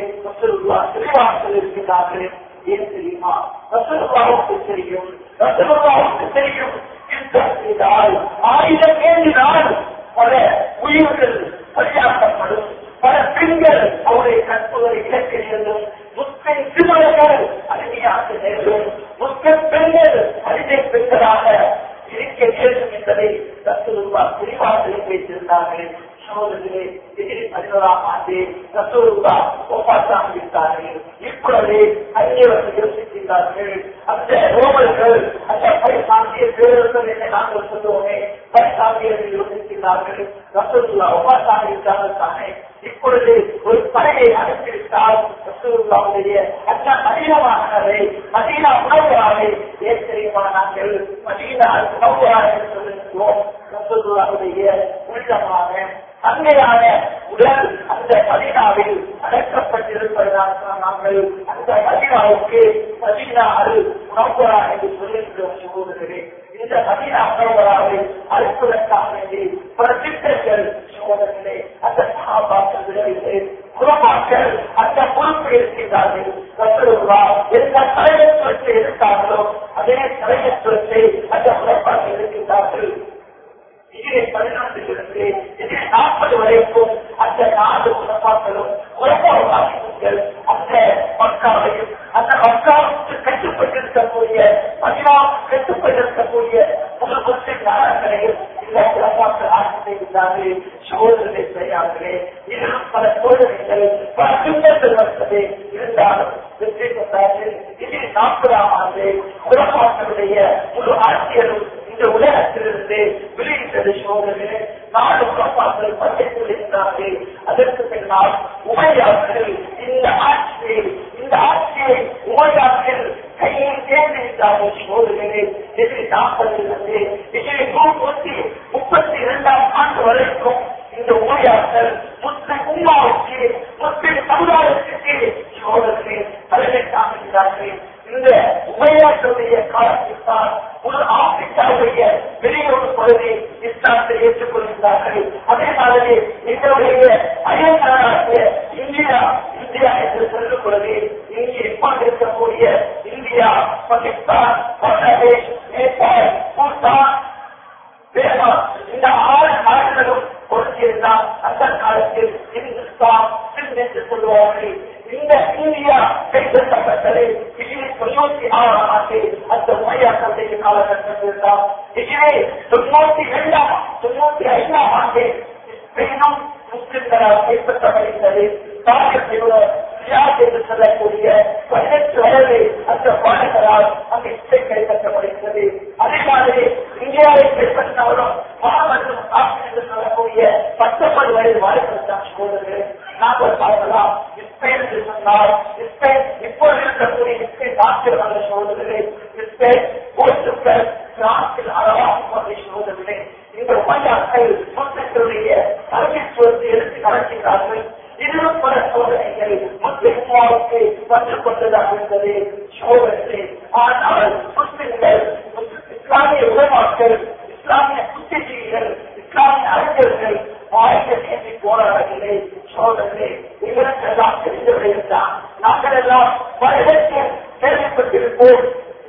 தெளிவாக சொல்லியிருக்கிறார்கள் ஏன் தெரியுமா ரசூலுல்லாஹுக்கு தெரியும் ரசூலுல்லாஹுக்கு தெரியும் யுத்தம் செய்தால் ஆயுதம் ஏந்தினால் பல உயிர்கள் பலியாக்கப்படும் பல பெண்கள் அவருடைய கற்புகளை இழக்க நேரும் முஸ்லிம் சிறுவர்கள் அடிமையாக நேரும் முஸ்லிம் பெண்கள் அடிமை பெண்களாக இருக்க நேரும் என்பதை ரசூலுல்லா தெளிவாக வைத்திருந்தார்கள் சகோதரர்களே எதிரி பதினோராம் ஆண்டு ரசூலுல்லா ஒப்பாசாமி விட்டார்கள் இப்பொழுது அந்நியவர்கள் யோசிக்கின்றார்கள் அந்த ரோமர்கள் அந்த பரிசாந்திய பேரர்கள் என்று நாங்கள் சொல்லுவோமே பரிசாந்தியர்கள் யோசிக்கின்றார்கள் ரசூலுல்லா ஒப்பாசாமி விட்டார்கள் தானே இப்பொழுது ஒரு படையை அனுப்பிவிட்டால் ரசூலுல்லாவுடைய அந்த மதீனமானவை மதீனா உணவுகளை ஏன் தெரியுமா நாங்கள் மதீனா உணவுகளாக என்று சொல்லுகிறோம் ரசூலுல்லாவுடைய உள்ளமான அன்னையான உடல் அந்த மதினாவில் அடக்கப்பட்டிருப்பதனால் நாங்கள் அந்த மதினாவுக்கு மதினா அது உணவுரா என்று சொல்லுகிறோம் சகோதரர்களே இந்த இந்த மதினா பரவலாவை அழைப்பதற்காக வேண்டி பல திட்டங்கள் சோதனைகளே அந்த சகாபாக்கள் விடவில்லை குலமாக்கள் அந்த பொறுப்பு இருக்கின்றார்கள் ரசூலுல்லா எந்த தலையத்துவத்தை இருக்கார்களோ அதே தலையத்துவத்தை அந்த குலப்பாக்கள் இருக்கின்றார்கள் இதிலே பதினான்கிலிருந்து இதிலே நாற்பது வரைக்கும் அந்த நாடு குலப்பாக்களும் குலப்பாக்கள் அந்த மக்காவையும் அந்த மக்காவுக்கு கட்டுப்பட்டிருக்கக்கூடிய பதினாறு கட்டுப்பட்டிருக்கக்கூடிய ஒரு முஸ்லிம் நாடுகளையும் இந்த குலப்பாக்கள் ஆட்சி செய்கிறார்கள் சோதனை செய்யார்களே இதிலும் பல சோதனைகள் பல துன்பங்கள் வந்தது இருந்தாலும் வெற்றி கொண்டார்கள் இதில் நாற்பதாம் ஆண்டு குலப்பாக்களுடைய முழு ஆட்சியரும் இந்த உலகத்திலிருந்து வெளியிட்டது சோதனை நாடு குலப்பாக்கள் பஞ்சத்தில் இருந்தார்கள் அதற்கு பின்னால் உமையார்கள் இந்த ஆட்சியை இந்த ஆட்சியை உமையார்கள் கையில் தேர்ந்தெடுத்தார்கள் சோதனை எதிரி நாற்பதிலிருந்து எதிரி நூற்றி முப்பத்தி இரண்டாம் ஆண்டு வரைக்கும் இந்த உமையார்கள் முஸ்லிம் உமாவுக்கு முஸ்லிம் சமுதாயத்திற்கு சோதனை தலைமை தாங்குகிறார்கள் இந்த உமையாற்றுடைய காலத்தில் தான் ஒரு ஆப்பிரிக்காவுடைய வெளியூர் பகுதி இஸ்லாத்தை ஏற்றுக்கொள்கிறார்கள் அதே மாதிரி எங்களுடைய அயல்நாடாகிய இந்தியா இந்தியா என்று சொல்லும் பொழுது இங்கே இப்போது இருக்கக்கூடிய இந்தியா பாகிஸ்தான் பங்களாதேஷ் நேபாள் பூட்டான் வேமா இந்த ஆறு நாடுகளும் கொடுத்திருந்தால் அந்த காலத்தில் இந்துஸ்தான் சிந்த் என்று சொல்லுவார்கள் இந்த இந்தியா கைப்பற்றப்பட்டது இதிலே தொண்ணூத்தி ஆறாம் ஆண்டு அந்த உமையாக்களுடைய காலகட்டத்தில் தான் இதிலே தொண்ணூத்தி இரண்டாம் தொண்ணூத்தி ஐந்தாம் ஆண்டு ஸ்பெயினும் முஸ்லிம்களால் கைப்பற்றப்படுகிறது தாக்கத்தில் என்று சொல்லக்கூடிய பதினெட்டு வயது அந்த பாடகரால் அந்த இசை கைப்பற்றப்படுகிறது அதே மாதிரி இந்தியாவை கைப்பற்றினவரும் மாணவர்கள் என்று சொல்லக்கூடிய பத்தொன்பது வயது வாழ்க்கைத்தான் சோதனை நாங்கள் பார்க்கலாம் ஸ்பெயின் என்று சொன்னால் ஸ்பெயின் இப்போது இருக்கக்கூடிய ஸ்பெயின் நாட்டில் வந்த சோதனை ஸ்பெயின் போர்ச்சுகல் பிரான்சில் அளவாக சோதனை இந்த உமையாக்கள் முஸ்லிம்களுடைய தலைமைத்துவத்தை எடுத்து நடக்கிறார்கள் இன்னும் பல சோதனைகள் முஸ்லிம்களுக்கு வந்து கொண்டதாக இருந்தது சோதனை ஆனால் முஸ்லிம்கள் இஸ்லாமிய உலமாக்கள் இஸ்லாமிய புத்திஜீவிகள் இஸ்லாமிய அறிஞர்கள் ஆயிரம் ஏற்றி போராடவில்லை சோதனை இவருக்கெல்லாம் தெரிந்தவர்கள்தான் நாங்கள் எல்லாம் பல இடத்தில் கேள்விப்பட்டிருப்போம்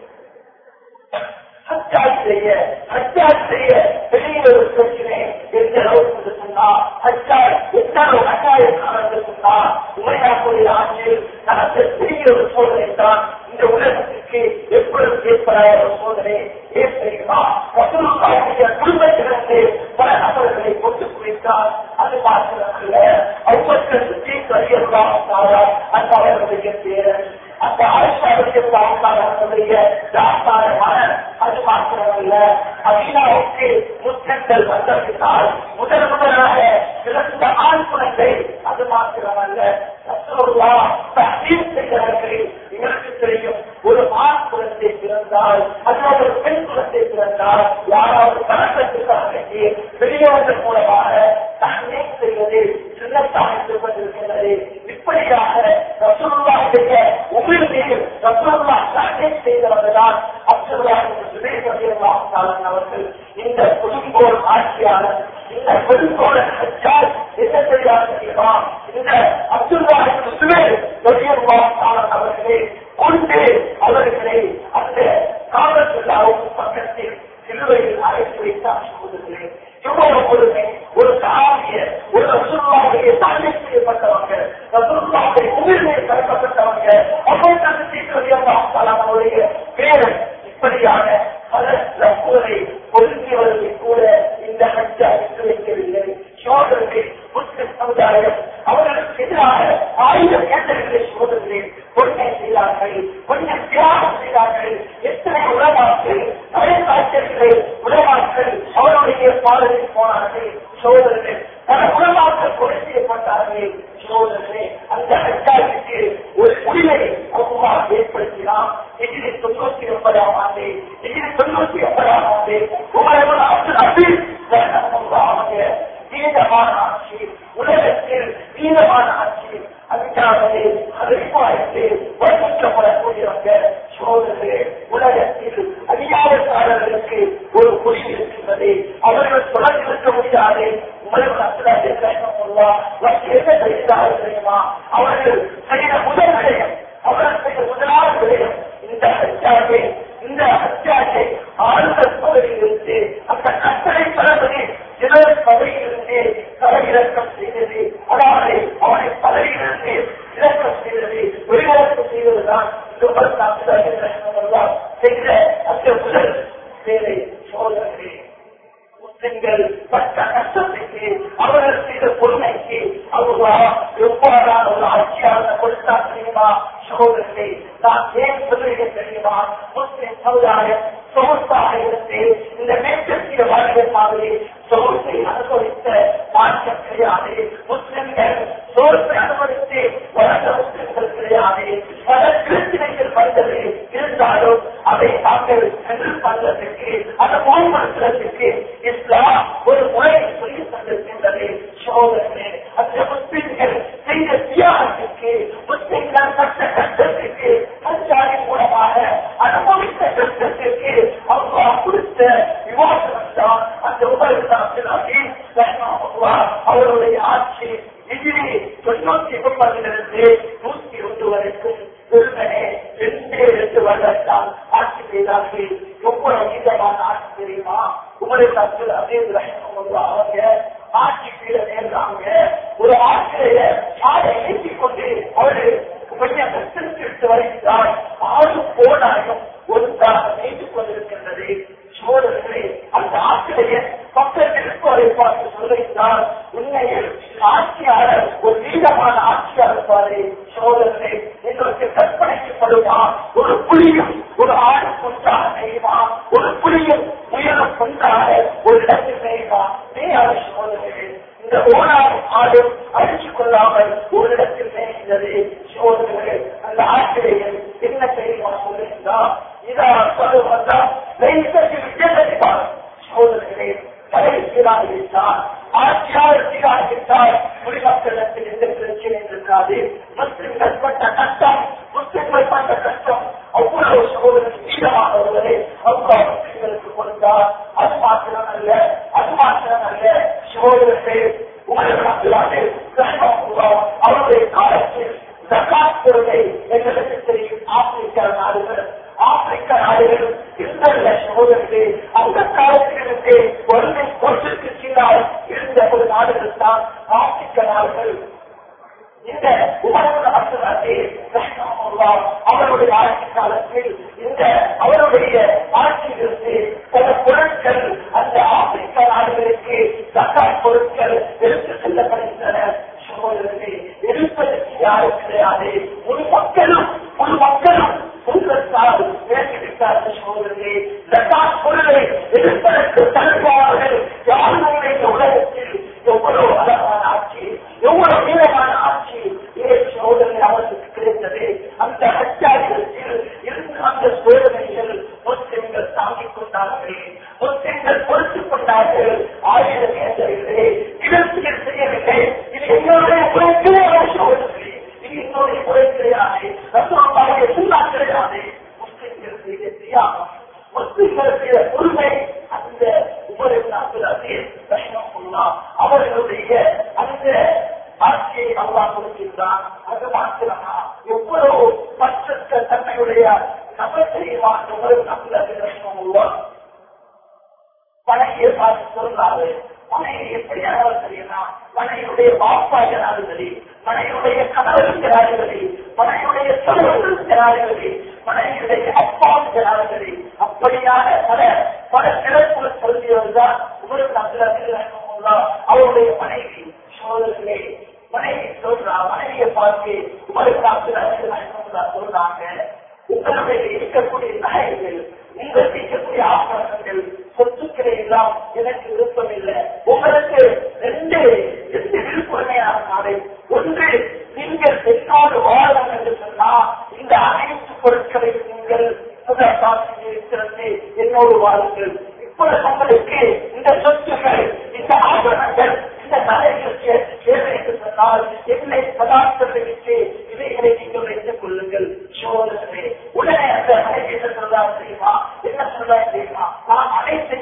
ஹஜ்ஜாஜ் செய்ய ஹஜ்ஜாஜ் செய்ய பெரிய ஒரு பிரச்சனை எந்த அளவுக்கு சொன்னா ஹஜ்ஜாஜ் எந்த அளவு அநியாயக்காரங்க சொன்னா உமையாக்குடைய ஆட்சியில் நடந்த பெரிய ஒரு சோதனை தான் இந்த உலகத்திற்கு எப்பொழுது ஏற்படாத ஒரு சோதனை ஏன் தெரியுமா ரசூலுல்லாஹுடைய குடும்பத்திலிருந்து பல நபர்களை கொண்டு குவித்தார் அது மாத்திரமல்ல அவ்வளவு சுற்றி கரியெல்லாம் அந்த அவர்களுடைய பேரன் அந்த ஆட்சியாளருக்கு பாவக்காரர்களுடைய தாத்தாரமான அது மாத்திரமல்ல அகிலாவுக்கு முத்தங்கள் வந்தவிட்டால் முதல் முதலாக சிறந்த ஆண் குழந்தை அது மாத்திரமல்ல ரசூலுல்லா தஹ்தீர் செய்கிறார்கள் இவருக்கு தெரியும் ஒரு ஆண் குழந்தை பிறந்தால் அல்லது ஒரு பெண் குழந்தை பிறந்தால் யாராவது கணக்கத்துக்காக வேண்டி பெரியவர்கள் மூலமாக தண்ணீர் செய்வது சின்னத்தாக கொண்டிருக்கிறது இப்படியாக ரசூலுல்லாவுடைய உமிழ்நீர் ரசூலுல்லா தண்ணீர் செய்தவர்கள்தான் அப்துல்லாஹ் சுபேர் ரலியல்லாஹு தஆலா அவர்கள் இந்த குடும்போர் ஆட்சியாளர் இந்த பெருங்கோளன் ஹஜ்ஜாஜ் என்ன செய்தார் தெரியுமா இந்த அப்துல்லாஹ் சுபேர் ரலியல்லாஹு தஆலா அவர்களை கொண்டு அவர்களை அந்த காலத்துள்ளாவுக்கு பக்கத்தில் சிலுவையில் அழைத்து வைத்தார் சகோதரர்களே இவ்வளவு பொறுமை ஒரு சாமிய ஒரு ரசூல்லாவுடைய தாண்டி செய்யப்பட்டவங்க ரசூல்லாவுடைய உயிரிலே கலக்கப்பட்டவங்க அவர்களுக்கு தீர்வுடைய பேரன் இப்படியான பல ரசூலை ஒதுக்கியவர்களை கூட இந்த ஹஜ்ஜா எடுத்து வைக்கவில்லை சோதரர்கள் முஸ்லிம் சமுதாயம் அவர்களுக்கு எதிராக ஆயிரம் கேட்டர்களை சோதரர்கள் பொண்ணை செய்தார்கள் கொஞ்சம் தியாகம் செய்தார்கள் எத்தனை உலகாக்கள் தொலைக்காட்சியர்கள் உலகாக்கள் அவருடைய பாடலில் போனார்கள் சோதரர்கள் பல உலகாக்கள் கொலை செய்யப்பட்டார்கள் சோதரர்களே அந்த ஹஜ்ஜாவுக்கு ஒரு முடிவை அம்மா ஏற்படுத்தினார் எதிரி தொண்ணூத்தி ஒன்பதாம் ஆண்டு எதிரி தொண்ணூத்தி ஒன்பதாம் ஆண்டு உங்களை அப்துல் அபீஸ் அவங்க நீதமான ஆட்சி உலகத்தில் நீதமான ஆட்சி அதுக்காகவே அது விவாதத்தை வலியுறுத்தப்படக்கூடியவங்க சோதரே உலகத்தில் அதிகாரக்காரர்களுக்கு ஒரு மொழி இருக்கின்றது அவர்கள் தொடர்ந்து இருக்க முடியாது என்ன செய்தார்கள் தெரியுமா அவர்கள் செய்த முதல் விடயம் அவர்கள் செய்த முதலாவது விடயம் இந்த அச்சாட்டை இந்த அச்சாட்டை ஆழ்ந்த பகுதியிலிருந்து அந்த கட்டளை தளபதி சிலர் பதவியிலிருந்து தலையிறக்கம் செய்தது அதாவது அவனை பதவியிலிருந்து இறக்கம் செய்தது வெளியிறக்கம் செய்வதுதான் செய்த அந்த முதல் வேலை சோதனை முஸ்லிம்கள் பட்ட கஷ்டத்துக்கு அவர்கள் செய்த பொறுமைக்கு அவ்வளவா எவ்வாறான ஒரு ஆட்சியாளர் கொடுத்தா தெரியுமா சகோதரர்களே நான் ஏன் சொல்லுகிறேன் தெரியுமா முஸ்லிம் சமுதாயம் சொகுசாக இருந்து இந்த மேற்கத்திய வாழ்க்கை மாதிரி சொகுசை அனுபவித்த மாற்றம் கிடையாது முஸ்லிம்கள் சோர்த்தை அனுபவித்து வளர்ந்த முஸ்லிம்கள் கிடையாது பல பிரச்சனைகள் வந்தது இருந்தாலும் அதை தாங்கள் சென்று பண்ணுவதற்கு அதை மேம்படுத்துவதற்கு இஸ்லாம் ஒரு முறையை சொல்லி தந்திருக்கின்றது சோதனை அந்த முஸ்லிம்கள் செய்த தியாகத்திற்கு முஸ்லிம்கள் கட்ட கஷ்டத்திற்கு அஞ்சாரின் மூலமாக அனுபவித்த கஷ்டத்திற்கு அவங்க கொடுத்த விவாதம் தான் அந்த உபரிதான் அவருடைய ஆட்சி எதிரி தொண்ணூத்தி முப்பதிலிருந்து நூத்தி ஒன்று வரைக்கும் வெறுமனே ரெண்டே ரெண்டு வருடத்தான் ஆட்சி செய்தார்கள் எவ்வளவு நீதமான ஆட்சி தெரியுமா உமருக்கு அப்துல் அசீஸ் ரஹிமஹுல்லா அவங்க ஆட்சி செய்ய நேர்றாங்க ஒரு ஆட்சியில சாலை ஏற்றிக் கொண்டு அவரு கொஞ்சம் கஷ்டத்திற்கு வருகிறார் ஆறு போனாலும் ஒன்றாக நீட்டிக் கொண்டிருக்கின்றது சோழர்களே அந்த ஆசிரியர் பக்கத்தில் இருப்பவரை பார்த்து சொல்லுகிறார் உண்மையில் ஆட்சியாளர் ஒரு நீளமான ஆட்சியாளர் பாரு சோழர்களே எங்களுக்கு கற்பனைக்கப்படுமா ஒரு புலியும் ஒரு ஆடு கொண்டாக நெய்யுமா ஒரு புலியும் முயலும் கொண்டாக ஒரு இடத்தில் நெய்யுமா நீ அது சோழர்களே இந்த ஓனாடு ஆடும் அடிச்சு கொள்ளாமல் ஒரு இடத்தில் மேய்ந்தது சோதனைகள் அந்த ஆசிரியர் என்ன தெரியுமா சொல்லுகிறார் இதா சொல்லுவதா விஜயபார் சோதனைகளே பதவிக்கிறார் என்றால் ஆட்சியாளர் சீராகிவிட்டால் குடிமக்களிடத்தில் எந்த பிரச்சனை இருக்காது முஸ்லிம்கள் பட்ட கஷ்டம் முஸ்லிம்கள் பட்ட கஷ்டம் அவ்வளவு சோதனை தீவிரமாக வருவதை அவ்வளவு முஸ்லிம்களுக்கு கொடுத்தார் அது மாத்திரம் அல்ல அது மாத்திரம் அல்ல சோதனை அவருடைய காலத்தில் ஜக்காத் பொருளை எங்களுக்கு தெரியும் ஆப்பிரிக்க நாடுகள் ஆப்பிரிக்க நாடுகள் இருந்த சகோதரர்களே அந்த காலத்திலிருந்து ஒன்றை கொண்டிற்கு கீழால் இருந்த ஒரு நாடுகள் தான் ஆப்பிரிக்க நாடுகள் இந்த உமரது அரசு அவருடைய ஆட்சி காலத்தில் இந்த அவருடைய ஆட்சியிலிருந்து பல பொருட்கள் அந்த ஆப்பிரிக்க நாடுகளுக்கு தக்காய் பொருட்கள் எடுத்து செல்லப்படுகின்றன சகோதரர்களே எடுப்பதற்கு யாரும் கிடையாது முழு மக்களும் முழு மக்களும் சொல்வதால் பேசிவிட்டார்கள் சகோதரர்களே தக்காய் பொருளை எடுப்பதற்கு தடுப்பார்கள் யாரும் இந்த உலகத்தில் எவ்வளவு அழகான ஆட்சி எவ்வளவு நீளமான ஆட்சி ஏன் சோதனை அவர்களுக்கு கிடைத்தது அந்த அச்சாரியத்தில் இருந்து அந்த சோதனைகள் முஸ்லிம்கள் தாங்கிக் கொண்டார்கள் முஸ்லிம்கள் பொறுத்துக் கொண்டார்கள் ஆயிரம் ஏற்றவில்லை கிளர்ச்சிகள் செய்யவில்லை இது எங்களுடைய குறைக்கிறே சோதனை இது என்னுடைய குறை கிடையாது ரசோபாவுடைய சுண்ணா கிடையாது முஸ்லிம்கள் செய்த தியாகம் முஸ்லிம்களுடைய உரிமை அந்த அவர்களுடைய அந்த ஆட்சியை அல்லா கொடுக்கின்றான் அது மாத்திரமா எவ்வளவு பற்றற்ற தன்மையுடைய நபர் தெரியுமா பனையை பார்த்து சொல்லாது மனைவி எப்படியானவர் தெரியுமா மனைவியுடைய பாப்பா ஜனாதிபதி மனைவியுடைய கணவர் ஜனாதிபதி மனைவியுடைய சகோதரர் ஜனாதிபதி மனைவியுடைய அப்பா ஜனாதிபதி அப்படியான பல பல சிறப்புகள் சொல்லியவர்தான் உங்களுக்கு அப்துல் அவருடைய மனைவி சோதர்களே மனைவி சொல்றா மனைவியை பார்த்து உங்களுக்கு அப்துல் சொல்றாங்க உங்களுடைய இருக்கக்கூடிய நகைகள் உங்களுக்கு இருக்கக்கூடிய ஆபரணங்கள் சொத்துக்களை எல்லாம் எனக்கு விருப்பம் இல்லை உங்களுக்கு ரெண்டு ரெண்டு விருப்பமையான நாளை ஒன்று நீங்கள் என்னோடு வாழலாம் என்று சொன்னா இந்த அனைத்து பொருட்களையும் நீங்கள் முதல் காட்சி இருக்கிறது என்னோடு வாழுங்கள் இப்பொழுது உங்களுக்கு இந்த சொத்துக்கள் இந்த ஆபரணங்கள் இந்த நகைகளுக்கு தேவை என்று சொன்னால் என்னை பதார்த்தத்தை விட்டு இவைகளை நீங்கள் வைத்துக் கொள்ளுங்கள் சோதனை உடனே அந்த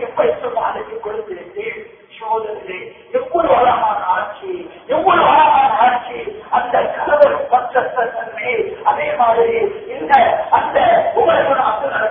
முப்பது மாதத்தை கொடுத்திருக்கு சோதனை எவ்வளவு அழகான ஆட்சி எவ்வளவு அழகான ஆட்சி அந்த கணவர் பற்ற தன்மை அதே மாதிரி இந்த அந்த உங்களுடைய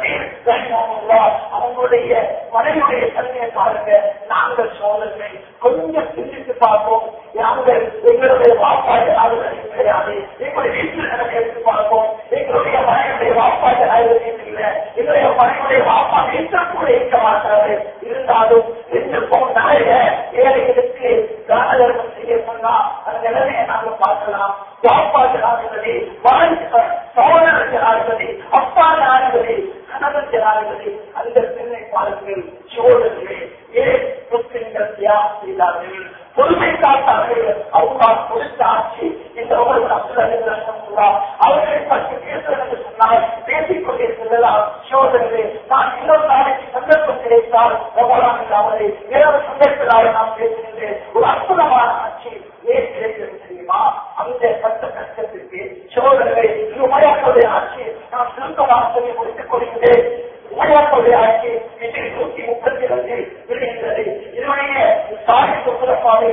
அவங்களுடைய மனைவியுடைய தன்மையை பாருங்க நாங்கள் சோதனை கொஞ்சம் சிந்தித்து பார்ப்போம் நாங்கள் எங்களுடைய வாப்பாடு ஆளுநர் கிடையாது எங்களுடைய வீட்டில் நடக்க எடுத்து பார்ப்போம் எங்களுடைய மனைவியுடைய வாப்பாடு ஆளுநர் இல்லை எங்களுடைய மனைவியுடைய வாப்பா வீட்டில் கூட இருக்க மாட்டாரு இருந்தாலும் ரெண்டு போன் நிறைய ஏழைகளுக்கு தான தர்மம் செய்ய சொன்னா அந்த நிலைமையை நாங்கள் பார்க்கலாம் வாப்பா ஜனாதிபதி மகன் சோதரர் ஜனாதிபதி அப்பா ஜனாதிபதி கணவன் ஜனாதிபதி அந்த பெண்ணை பாருங்கள் சோழர்களே ஏன் முஸ்லிம்கள் தியாகம் செய்தார்கள் பொறுமை காத்தார்கள் அவங்க கொடுத்த ஆட்சி இந்த உலகம் அப்துல்லா அவர்களை பற்றி பேசுவது என்று சொன்னால் பேசிக் கொண்டே செல்லலாம் சோதரர்களே நான் இன்னொரு நாளைக்கு சந்தர்ப்பம் கிடைத்தால் ரமலான் அவரை வேறு சந்தர்ப்பதாக நாம் பேசுகின்றேன் ஒரு அற்புதமான ஆட்சி ஏன் கிடைக்கிறது தெரியுமா அந்த பட்ட கஷ்டத்திற்கு சோதரர்களை இது உமையாக்களுடைய ஆட்சி நான் சுருக்கமாக சொல்லி முடித்துக் கொள்கின்றேன் உமையாக்களுடைய ஆட்சி இன்று நூத்தி முப்பத்தி இரண்டு விளைகின்றது இதனுடைய சாமி சுப்பிரப்பாவை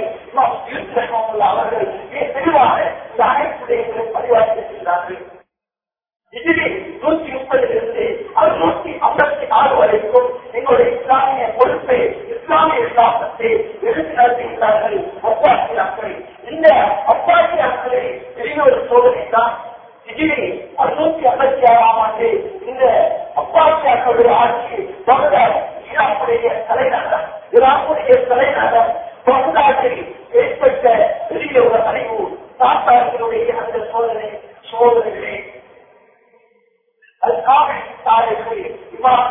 அவர்கள் மிக தெளிவாக இந்த அனைத்துடைய பதிவாக்கியிருக்கிறார்கள் இதிலே நூத்தி முப்பதிலிருந்து அது நூத்தி ஐம்பத்தி நாலு வரைக்கும் எங்களுடைய இஸ்லாமிய பொறுப்பை இஸ்லாமிய விசுவாசத்தை எடுத்து நடத்துகிறார்கள் அப்பாசியாக்கள் இந்த அப்பாசியாக்களை பெரிய ஒரு சோதனை தான் இதிலே அறுநூத்தி ஐம்பத்தி ஆறாம் ஆண்டு இந்த அப்பாசியாக்களுடைய ஆட்சி பகதாத் ஈராக்குடைய தலைநகரம் ஈராக்குடைய தலைநகரம் பகதாத்தில் ஏற்பட்ட பெரிய ஒரு அறிவு தாத்தார்களுடைய அந்த சோதனை சோதனைகளே அதுக்காக தாயர்கள் இமாம்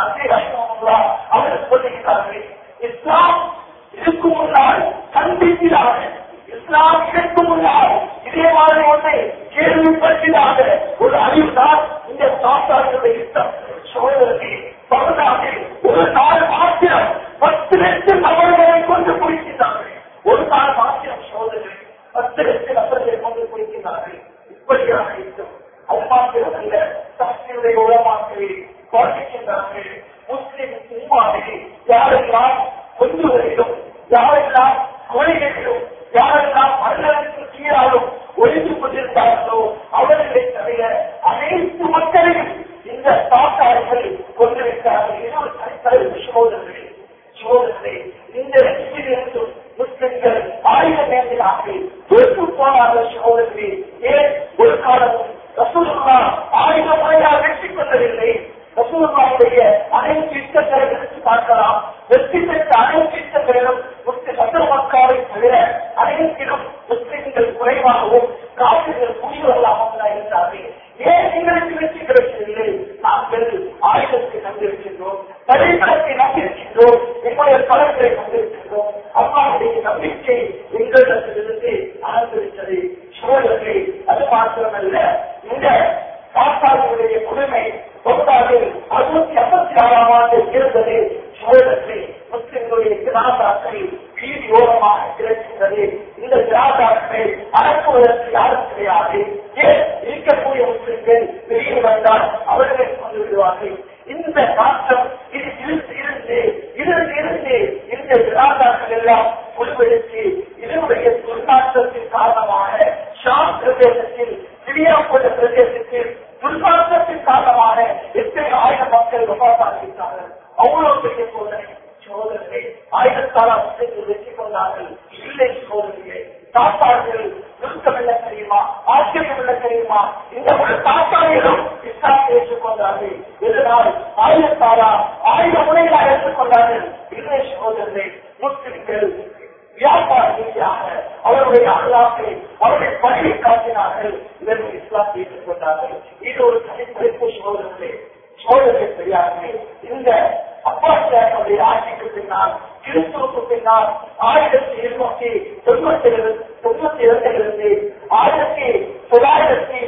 அவர்கள் சொல்லுகிறார்கள் இஸ்லாம் இதுக்கு முன்னால் கண்டிப்பாக இஸ்லாம் இதற்கு முன்னால் இதே மாதிரி ஒன்றை கேள்விப்பட்டதாக ஒரு அறிவுதான் இந்த சாத்தார்களுடைய யுத்தம் சோழர்களே பகதாதில் ஒரு நாள் மாத்திரம் பத்து லட்சம் நபர்களை கொண்டு குடிக்கிறார்கள் ஒரு நாள் மாத்திரம் சோதனை பத்து லட்சம் நபர்களை கொண்டு குடிக்கிறார்கள் இப்படியாக யுத்தம் அது மாத்திரமல்ல சக்தியுடைய உலமாக்களை பார்க்கின்றார்கள் முஸ்லிம் உமாவை யாரெல்லாம் கொன்றுவதிலும் யாரெல்லாம் கொலைகளிலும் யாரெல்லாம் மரணத்துக்கு கீழாலும் ஒழிந்து கொண்டிருந்தார்களோ அவர்களை தவிர அனைத்து மக்களையும் இந்த தாத்தார்கள் கொண்டிருக்கிறார்கள் இது ஒரு தனித்தலைவர் சோதனை சோதனை இந்த இதிலிருந்து முஸ்லிம்கள் ஆயிரம் நேரத்தினார்கள் தோற்று போனார்கள் சோதனை ஏன் ஒரு காலமும் ரசூலுல்லா ஆயிரம் முறையாக வெற்றி கொண்டதில்லை ரசூலுல்லாவுடைய அனைத்து யுத்தங்களை எடுத்து பார்க்கலாம் வெற்றி பெற்ற அனைத்து யுத்தங்களிலும் முஸ்லிம் சத்திர மக்காவை தவிர அனைத்திலும் முஸ்லிம்கள் குறைவாகவும் காப்பிர்கள் கூடியவர்களாகவும் தான் இருந்தார்கள் ஏன் எங்களுக்கு வெற்றி கிடைக்கவில்லை நாங்கள் ஆயுதத்தை நம்பியிருக்கின்றோம் படைப்படத்தை நம்பியிருக்கின்றோம் எங்களுடைய பலன்களை நம்பியிருக்கின்றோம் அம்மாவுடைய நம்பிக்கை எங்களிடத்திலிருந்து ஆரம்பித்தது சோழர்கள் அது மாத்திரமல்ல இந்த பாப்பாளுடைய குழுமை பொருளாதார அறுநூத்தி ஐம்பத்தி ஆறாம் ஆண்டு இருந்தது சோழர்கள் முஸ்லிம்களுடைய திராசாக்கள் வீதி ஓரமாக கிடைக்கின்றது இந்த திராசாக்களை அடக்குவதற்கு யாரும் கிடையாது ஏன் இருக்கக்கூடிய முஸ்லிம்கள் வெளியே வந்தால் அவர்களை கொண்டு விடுவார்கள் இந்த மாற்றம் இது இருந்து இருந்து இருந்து இருந்து இந்த விராதாக்கள் எல்லாம் உருவெடுத்து இதனுடைய துர்நாற்றத்தின் காரணமாக ஷாம் பிரதேசத்தில் சிரியா போன்ற பிரதேசத்தில் துர்நாற்றத்தின் காரணமாக எத்தனை ஆயிரம் மக்கள் விவசாயித்தார்கள் அவ்வளவு பெரிய சோதனை சோதனை ஆயிரத்தாலா முஸ்லிம்கள் வெற்றி கொண்டார்கள் இல்லை சோதனையை தாத்தார்கள் நிறுத்தம் என்ன தெரியுமா ஆச்சரியம் என்ன தெரியுமா இந்த ஒரு தாத்தாவிலும் இஸ்லாம் ஏற்றுக்கொண்டார்கள் இதனால் ஆயிரத்தாரா ஆயிரம் முறைகளாக ஏற்றுக்கொண்டார்கள் இல்லை சோதனை முஸ்லிம்கள் வியாபார ரீதியாக அவருடைய அல்லாத்தை அவருடைய பணியை காட்டினார்கள் இதற்கு இஸ்லாம் ஏற்றுக்கொண்டார்கள் இது ஒரு தனிப்படைப்பு சோதனை சோழர்கள் பெரியார்கள் இந்த அப்பாசியாருடைய ஆட்சிக்கு பின்னால் கிறிஸ்துவுக்கு பின்னால் ஆயிரத்தி இருநூத்தி தொண்ணூத்தி தொண்ணூத்தி இரண்டிலிருந்து ஆயிரத்தி தொள்ளாயிரத்தி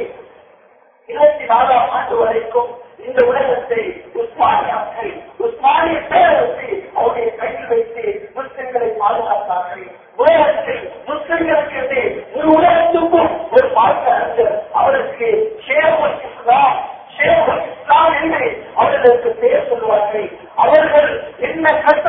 இருபத்தி நாலாம் ஆண்டு வரைக்கும் இந்த உலகத்தை உஸ்மானியாக்கள் உஸ்மானிய பேரரசை அவருடைய கையில் வைத்து முஸ்லிம்களை பாதுகாத்தார்கள் உலகத்தில் முஸ்லிம்களுக்கு ஒரு உலகத்துக்கும் ஒரு மாற்ற அறிஞர் அவருக்கு ஷேகுல் இஸ்லாம் ஷேகுல் இஸ்லாம் என்று அவர்களுக்கு பெயர் சொல்லுவார்கள் அவர்கள் என்ன கஷ்ட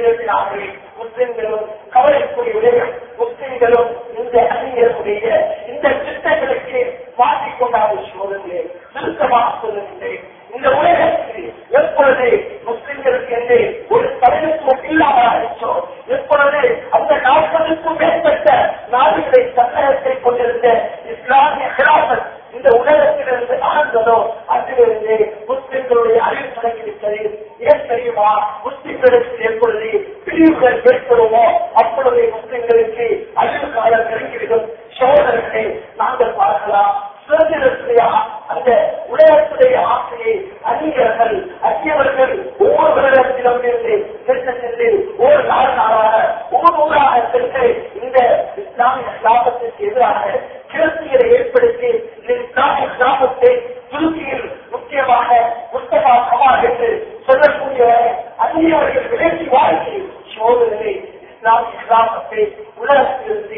எழுப்பினார்கள் முஸ்லிம்களும் கவலைக்குரிய விடைகள் முஸ்லிம்களும் இந்த அறிஞர்களுடைய இந்த திட்டங்களுக்கு மாற்றிக்கொண்டார்கள் சோதனை சுருக்கமாக சொல்லுகின்றேன் இந்த உலகத்தில் எப்பொழுது முஸ்லிம்களுக்கு என்று ஒரு தலைமைத்துவம் இல்லாமல் ஆயிடுச்சோ எப்பொழுது அந்த நாற்பதுக்கும் மேற்பட்ட நாடுகளை சட்டத்தை கொண்டிருந்த இஸ்லாமிய கிராமத் இந்த உலகத்திலிருந்து ஆழ்ந்ததோ அதிலிருந்து முஸ்லிம்களுடைய அறிவு தொடங்கிவிட்டது ஏன் தெரியுமா முஸ்லிம்களுக்கு எப்பொழுது பிரிவுகள் ஏற்படுமோ அப்பொழுது முஸ்லிம்களுக்கு அறிவு காலம் நெருங்கிவிடும் சோதரர்களை நாங்கள் பார்க்கலாம் சுதந்திரத்துடைய அந்த உலகத்துடைய ஆசையை அறிஞர்கள் அந்நியவர்கள் ஒவ்வொரு வருடத்திலும் இருந்து சென்று சென்று ஒரு நாள் நாளாக ஒவ்வொரு ஊராக சென்று இந்த இஸ்லாமிய கிராமத்திற்கு எதிராக கிளர்ச்சிகளை ஏற்படுத்தி இந்த இஸ்லாமிய கிராமத்தை துருக்கியில் முக்கியமாக முஸ்தபா கமால் என்று சொல்லக்கூடிய அந்நியவர்கள் விலக்கி வாழ்க்கை சோதனை இஸ்லாமிய கிராமத்தை உலகத்திலிருந்து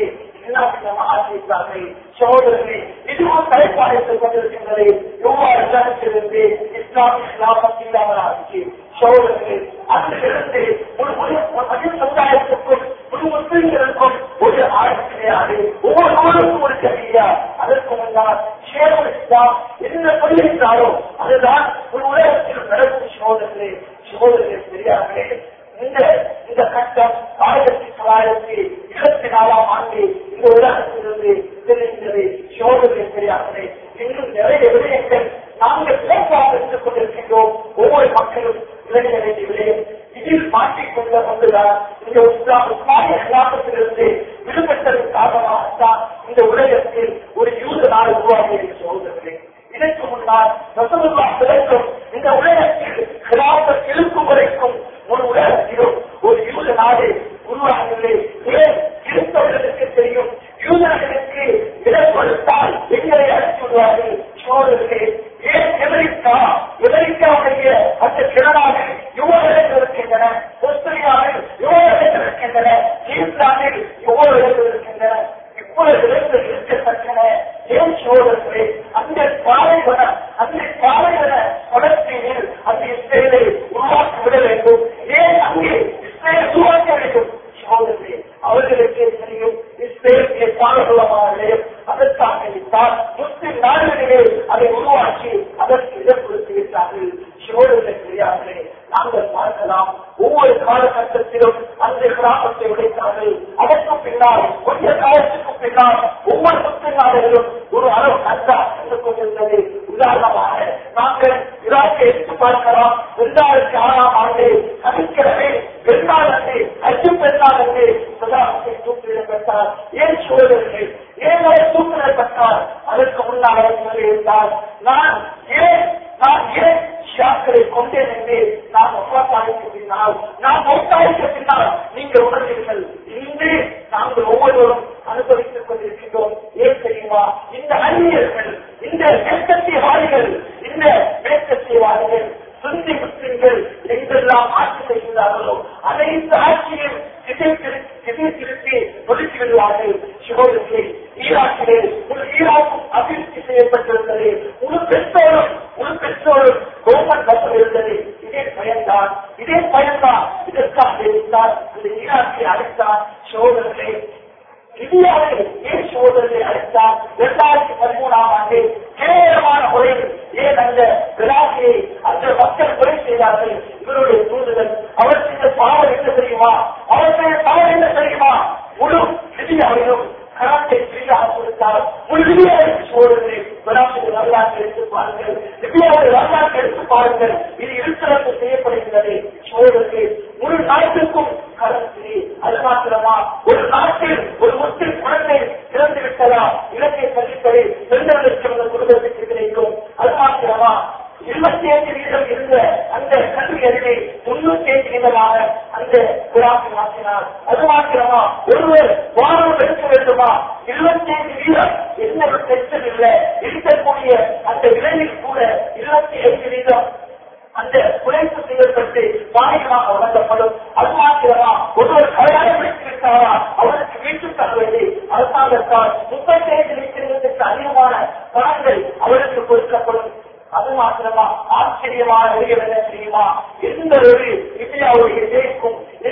ஆசிரியர்கள் சகோதரர்களே இதுவும் தலைப்பாளையத்தில் கொண்டிருக்கின்றது எவ்வாறு உலகத்திலிருந்து இஸ்லாமிய கிராமம் இல்லாமல் ஆகிச்சு சகோதரர்களே அதிலிருந்து ஒரு மனித சமுதாயத்துக்கும் ஒரு முஸ்லிம்களுக்கும் ஒரு ஆட்சி கிடையாது ஒவ்வொரு ஊருக்கும் ஒரு கவியா அதற்கு முன்னால் சேவல் இஸ்லாம் என்ன சொல்லியிருந்தாரோ அதுதான் ஒரு உலகத்தில் நடக்கும் சகோதரர்களே சகோதரர்களே பெரியார்களே இந்த இந்த கட்டம் ஆயிரத்தி தொள்ளாயிரத்தி இருபத்தி நாலாம் ஆண்டு இந்த உலகத்திலிருந்து தெரிந்தது சோதனை பெரியார்களே இன்னும் நிறைய விடயங்கள் நாங்கள் சிறப்பாக இருந்து கொண்டிருக்கின்றோம் ஒவ்வொரு மக்களும் விளைய வேண்டிய விடயம் இதில் மாற்றிக்கொள்ள வந்துதான் இந்த உஸ்லாமிய கிராமத்திலிருந்து விடுபட்டதன் காரணமாகத்தான் இந்த உலகத்தில் ஒரு யூத நாடு உருவாகிய சோதனை இதற்கு முன்னால் ரசமுல்லா பிறக்கும் இந்த உலகத்தில் கிராமம் இருக்கும் வரைக்கும் ஒரு உலகத்திலும் ஒரு யூத நாடு உருவாகவில்லை ஏன் கிறிஸ்தவர்களுக்கு தெரியும் யூதர்களுக்கு இடம் கொடுத்தால் எங்களை அழைத்து விடுவார்கள் சோழர்களே ஏன் அமெரிக்கா அமெரிக்காவுடைய அந்த கிரணாக எவ்வளவு இடங்கள் இருக்கின்றன ஆஸ்திரேலியாவில் எவ்வளவு இடங்கள் இருக்கின்றன நியூசிலாந்தில் எவ்வளவு இடங்கள் இருக்கின்றன இவ்வளவு இடங்கள் இருக்கத்தக்கன ஏன் சோழர்களே அந்த பாலைவன அந்த பாலைவன படத்தில் அந்த இஸ்ரேலை உருவாக்கி விட வேண்டும் ஏன் அங்கே இஸ்ரேல் உருவாக்க வேண்டும் சோதனை அவர்களுக்கு தெரியும் இஸ்ரேலுடைய பாலகுலமாக அதற்காக இருந்தால் முஸ்லிம் நாடுகளிலே அதை உருவாக்கி அதற்கு இடம் கொடுத்து விட்டார்கள் சோழர்களை தெரியாமலே நாங்கள் பார்க்கலாம் ஒவ்வொரு காலகட்டத்திலும் அந்த கிராமத்தை உடைத்தார்கள் அதற்கு பின்னால் கொஞ்ச காலத்துக்கு பின்னால் ஒவ்வொரு முஸ்லிம் நாடுகளும் ஒரு அளவு கண்டா என்று கொண்டிருந்தது உதாரணமாக நாங்கள் ஈராக்கை எடுத்து பார்க்கலாம் இரண்டாயிரத்தி ஆறாம் ஆண்டு சனிக்கிழமை பெருநாள் அன்று அச்சு பெருநாள் அன்று பிரதானத்தை தூக்கிலிடப்பட்டார் ஏன் சோழர்கள் ஏன் அவர் தூக்கிலிடப்பட்டார் அதற்கு முன்னால் அவர் சொல்லியிருந்தார் நான் ஏன் நான் ஏன் ஷியாக்களை கொண்டேன் என்று நான் ஒப்பாத்தாய்க்கு பின்னால் நான் ஒப்பாய்க்கு பின்னால் நீங்கள் உணர்வீர்கள் இன்று நாங்கள் ஒவ்வொருவரும் அனுபவித்துக் கொண்டிருக்கின்றோம் ஏன் தெரியுமா இந்த அந்நியர்கள் இந்த மேற்கத்தியவாதிகள் இந்த மேற்கத்தியவாதிகள் சுந்தி முஸ்லிம்கள் எங்கெல்லாம் ஆட்சி செய்கிறார்களோ அனைத்து ஆட்சியும் திசை திரு திசை திருப்பி ஒதுக்கி விடுவார்கள் சிவகங்கை ஈராக்கிலே ஒரு ஈராக்கும் அபிவிருத்தி செய்யப்பட்டிருந்தது ஒரு பெற்றோரும் ஒரு பெற்றோரும் கவர்மெண்ட் பக்கம் இருந்தது இதே பயன்தான் இதே பயன்தான் இதற்காக இருந்தால் இந்த ஈராக்கை அழைத்தார் சோதரர்களே இந்தியாவில் ஏன் சோதரத்தை அழைத்தார் இரண்டாயிரத்தி பதிமூணாம் ஆண்டு கேவலமான முறையில் ஏன் அந்த விழாக்கையை அந்த மக்கள் கொலை செய்தார்கள் இவருடைய தூண்டுதல் அவர் செய்த பாவம் என்ன தெரியுமா அவர் செய்த தவறு என்ன தெரியுமா முழு இந்தியாவிலும் கராட்டை ஃப்ரீயாக கொடுத்தால் முழு இந்தியாவுக்கு சோதனை விழாவுடைய வரலாற்றை எடுத்து பாருங்கள் இந்தியாவுடைய வரலாற்றை எடுத்து பாருங்கள் இது இருத்தரப்பு செய்யப்படுகிறது சோதனை முழு நாட்டுக்கும் கரன்சி அது மாத்திரமா ஒரு நாட்டில் ஒரு முஸ்லிம் குழந்தை திறந்து விட்டதா இலங்கை கல்வித்துறை பெண்களுக்கு அந்த குடும்பத்துக்கு கிடைக்கும் அது மாத்திரமா இருபத்தி ஐந்து வீதம் இருந்த அந்த கல்வி அறிவை தொண்ணூத்தி ஐந்து வீதமாக அந்த குராசி மாற்றினார் அது மாத்திரமா ஒருவர் வாரம் எடுக்க வேண்டுமா இருபத்தி ஐந்து வீதம் எந்த ஒரு டெஸ்டும் இல்லை இருக்கக்கூடிய அந்த விலையில் கூட இருபத்தி ஐந்து வீதம் அந்த குறைப்பு செய்யப்பட்டு மாநிலமாக வழங்கப்படும் அது மாத்திரமா ஒருவர் கல்யாணம் வைத்திருக்கிறாரா அவருக்கு வீட்டு தருவது அரசாங்கத்தால் முப்பத்தி ஐந்து லட்சத்திற்கு அதிகமான பணங்கள் அவருக்கு கொடுக்கப்படும் அது மாத்திரமா ஆச்சரியமான விடயம் என்ன தெரியுமா எந்த ஒரு இந்தியாவுடைய தேய்க்கும் எந்த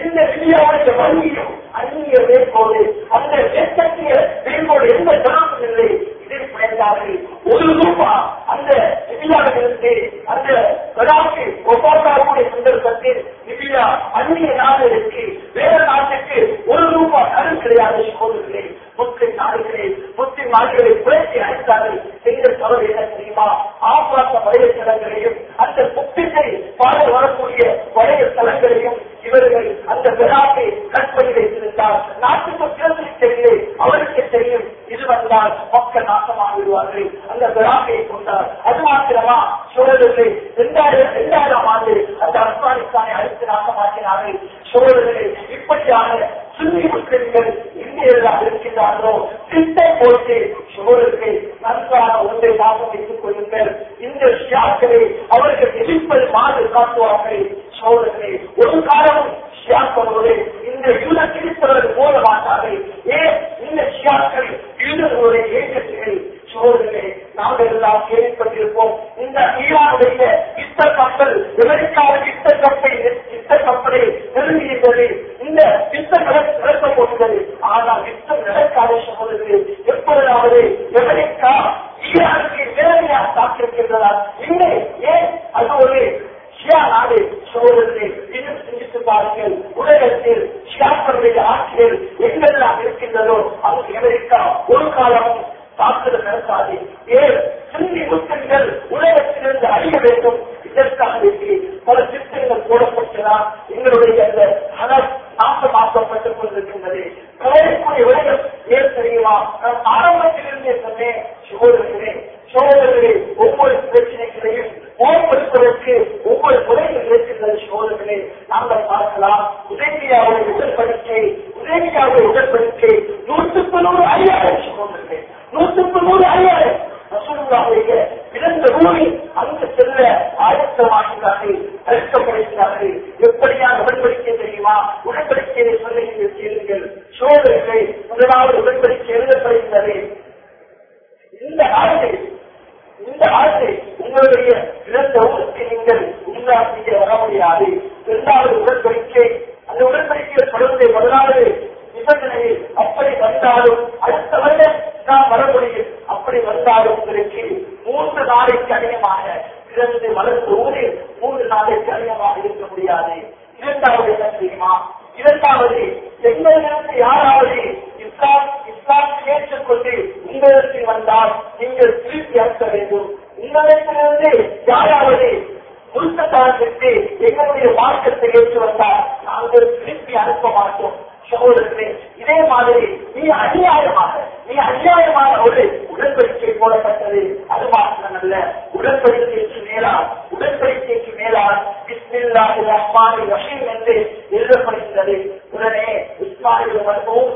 இந்தியாவுடைய வங்கியும் அந்நிய மேற்கோடு அந்த மேற்கத்திய மேற்கோடு எந்த தொடர்பும் இல்லை இதை பயந்தார்கள் ஒரு ரூபா அந்த இந்தியாவிலிருந்து அந்த கடாக்கு ஒவ்வொருடைய சந்தர்ப்பத்தில் இந்தியா அந்நிய நாடுகளுக்கு வேற நாட்டுக்கு ஒரு ரூபா கடன் கிடையாது சோதர்களே முஸ்லிம் நாடுகளே முஸ்லிம் நாடுகளை புரட்சி அளித்தார்கள் செய்த தவறு என்ன தெரியுமா ஆபாச வளைய தலங்களையும் அந்த முத்திரை பாட வரக்கூடிய வளைய தலங்களையும் இவர்கள் அந்த விழாவை கற்பனை வைத்திருந்தார் நாட்டுக்கு சிறந்த தெரியல அவருக்கு தெரியும் இது வந்தால் மக்கள் நாசமாகிவிடுவார்கள் அந்த விழாவை கொண்டார் அது மாத்திரமா சூழலில் இரண்டாயிரம் இரண்டாயிரம் ஆண்டு அந்த ஆப்கானிஸ்தானை அழித்து நாசமாக்கினார்கள் சூழலில் இப்படியான சுன்னி முஸ்லிம்கள் இந்தியர்களாக இருக்கின்றார்களோ சிட்டை போட்டு சூழலுக்கு நன்றான ஒன்றை லாபம் வைத்துக் கொள்ளுங்கள் இந்த ஷியாக்களை அவர்கள் எதிர்ப்பது மாதிரி காட்டுவார்கள் சோழர்களே ஒரு காரணம் ஷியாக்களோடு இந்த யூத கிறிஸ்தவர்கள் போட மாட்டார்கள் ஏன் இந்த ஷியாக்கள் யூதர்களுடைய ஏகத்துகள் சோழர்களே நாங்கள் எல்லாம் கேள்விப்பட்டிருப்போம் இந்த ஈரானுடைய யுத்த கப்பல் அமெரிக்காவுக்கு யுத்த கப்பல் யுத்த கப்பலை நெருங்கியது இந்த யுத்தம் நடக்க போகிறது ஆனால் யுத்தம் நடக்காத சகோதரர்களே எப்பொழுதாவது அமெரிக்கா ஈரானுக்கு நேரடியாக தாக்கியிருக்கின்றதா இல்லை ஏன் அது ஒரு ஷியா நாடு சோழர்களே இன்னும் சிந்தித்து பாருங்கள் உலகத்தில் ஷியாக்களுடைய ஆட்சிகள் எங்கெல்லாம் இருக்கின்றதோ அங்கு அமெரிக்கா ஒரு காலமும் தாக்குதல் நடத்தாது ஏன் சிந்தி முஸ்லிம்கள் உலகத்திலிருந்து அழிய வேண்டும் இதற்காக வேண்டி பல திட்டங்கள் போடப்பட்டதா எங்களுடைய அந்த அனல் நாசமாக்கப்பட்டுக் கொண்டிருக்கின்றது கவலைக்குரிய உலகம் ஏன் தெரியுமா நான் ஆரம்பத்திலிருந்தே சொன்னேன் சோதர்களே சோதர்களே ஒவ்வொரு பிரச்சனைகளையும் போக்குவரத்துக்கு ஒவ்வொரு முறையில் இருக்கின்றது சோதர்களே நாங்கள் பார்க்கலாம் உதவியாவுடைய உடற்படிக்கை உதவியாவுடைய உடற்படிக்கை நூற்றுக்கு நூறு ஐயாயிரம் சோதர்களே நூற்றுக்கு நூறு ஐயாயிரம் ரசூலுல்லாவுடைய பிறந்த ஊரில் அங்கு செல்ல ஆயத்தமாகிறார்கள் அழுத்தப்படுகிறார்கள் எப்படியான உடன்படிக்கை தெரியுமா உடன்படிக்கையை சொல்லுகின்ற செய்யுங்கள் சோழர்களை முதலாவது உடன்படிக்கை எழுதப்படுகின்றது இந்த ஆண்டு இந்த ஆண்டு உங்களுடைய பிறந்த ஊருக்கு நீங்கள் உங்களா செய்ய வர முடியாது இரண்டாவது உடன்படிக்கை அந்த உடன்படிக்கையில் தொடர்ந்து முதலாவது நிபந்தனையில் அப்படி வந்தாலும் அடுத்த வருடம் நான் வர முடியும் அப்படி வந்தாலும் உங்களுக்கு மூன்று நாளைக்கு அதிகமாக பிறந்து வளர்ந்த ஊரில் மூன்று நாளைக்கு அதிகமாக இருக்க முடியாது இரண்டாவது என்ன தெரியுமா இரண்டாவது எங்களிலிருந்து யாராவது இஸ்லாம் இஸ்லாம் ஏற்றுக்கொண்டு உங்களுக்கு வந்தால் நீங்கள் திருப்பி அனுப்ப வேண்டும் உங்களிடத்திலிருந்து யாராவது முழுக்கத்தாரத்திற்கு எங்களுடைய மார்க்கத்தை ஏற்று வந்தால் நாங்கள் திருப்பி அனுப்ப மாட்டோம் சகோதரர்களே இதே மாதிரி நீ அநியாயமாக நீ அநியாயமான ஒரு உடன்படிக்கை போடப்பட்டது அது மாத்திரமல்ல உடன்படிக்கைக்கு மேலால் உடன்படிக்கைக்கு மேலால் பிஸ்மில்லாஹி ரஹ்மானி ரஹீம் என்று எழுதப்படுகிறது உடனே இஸ்மாயில்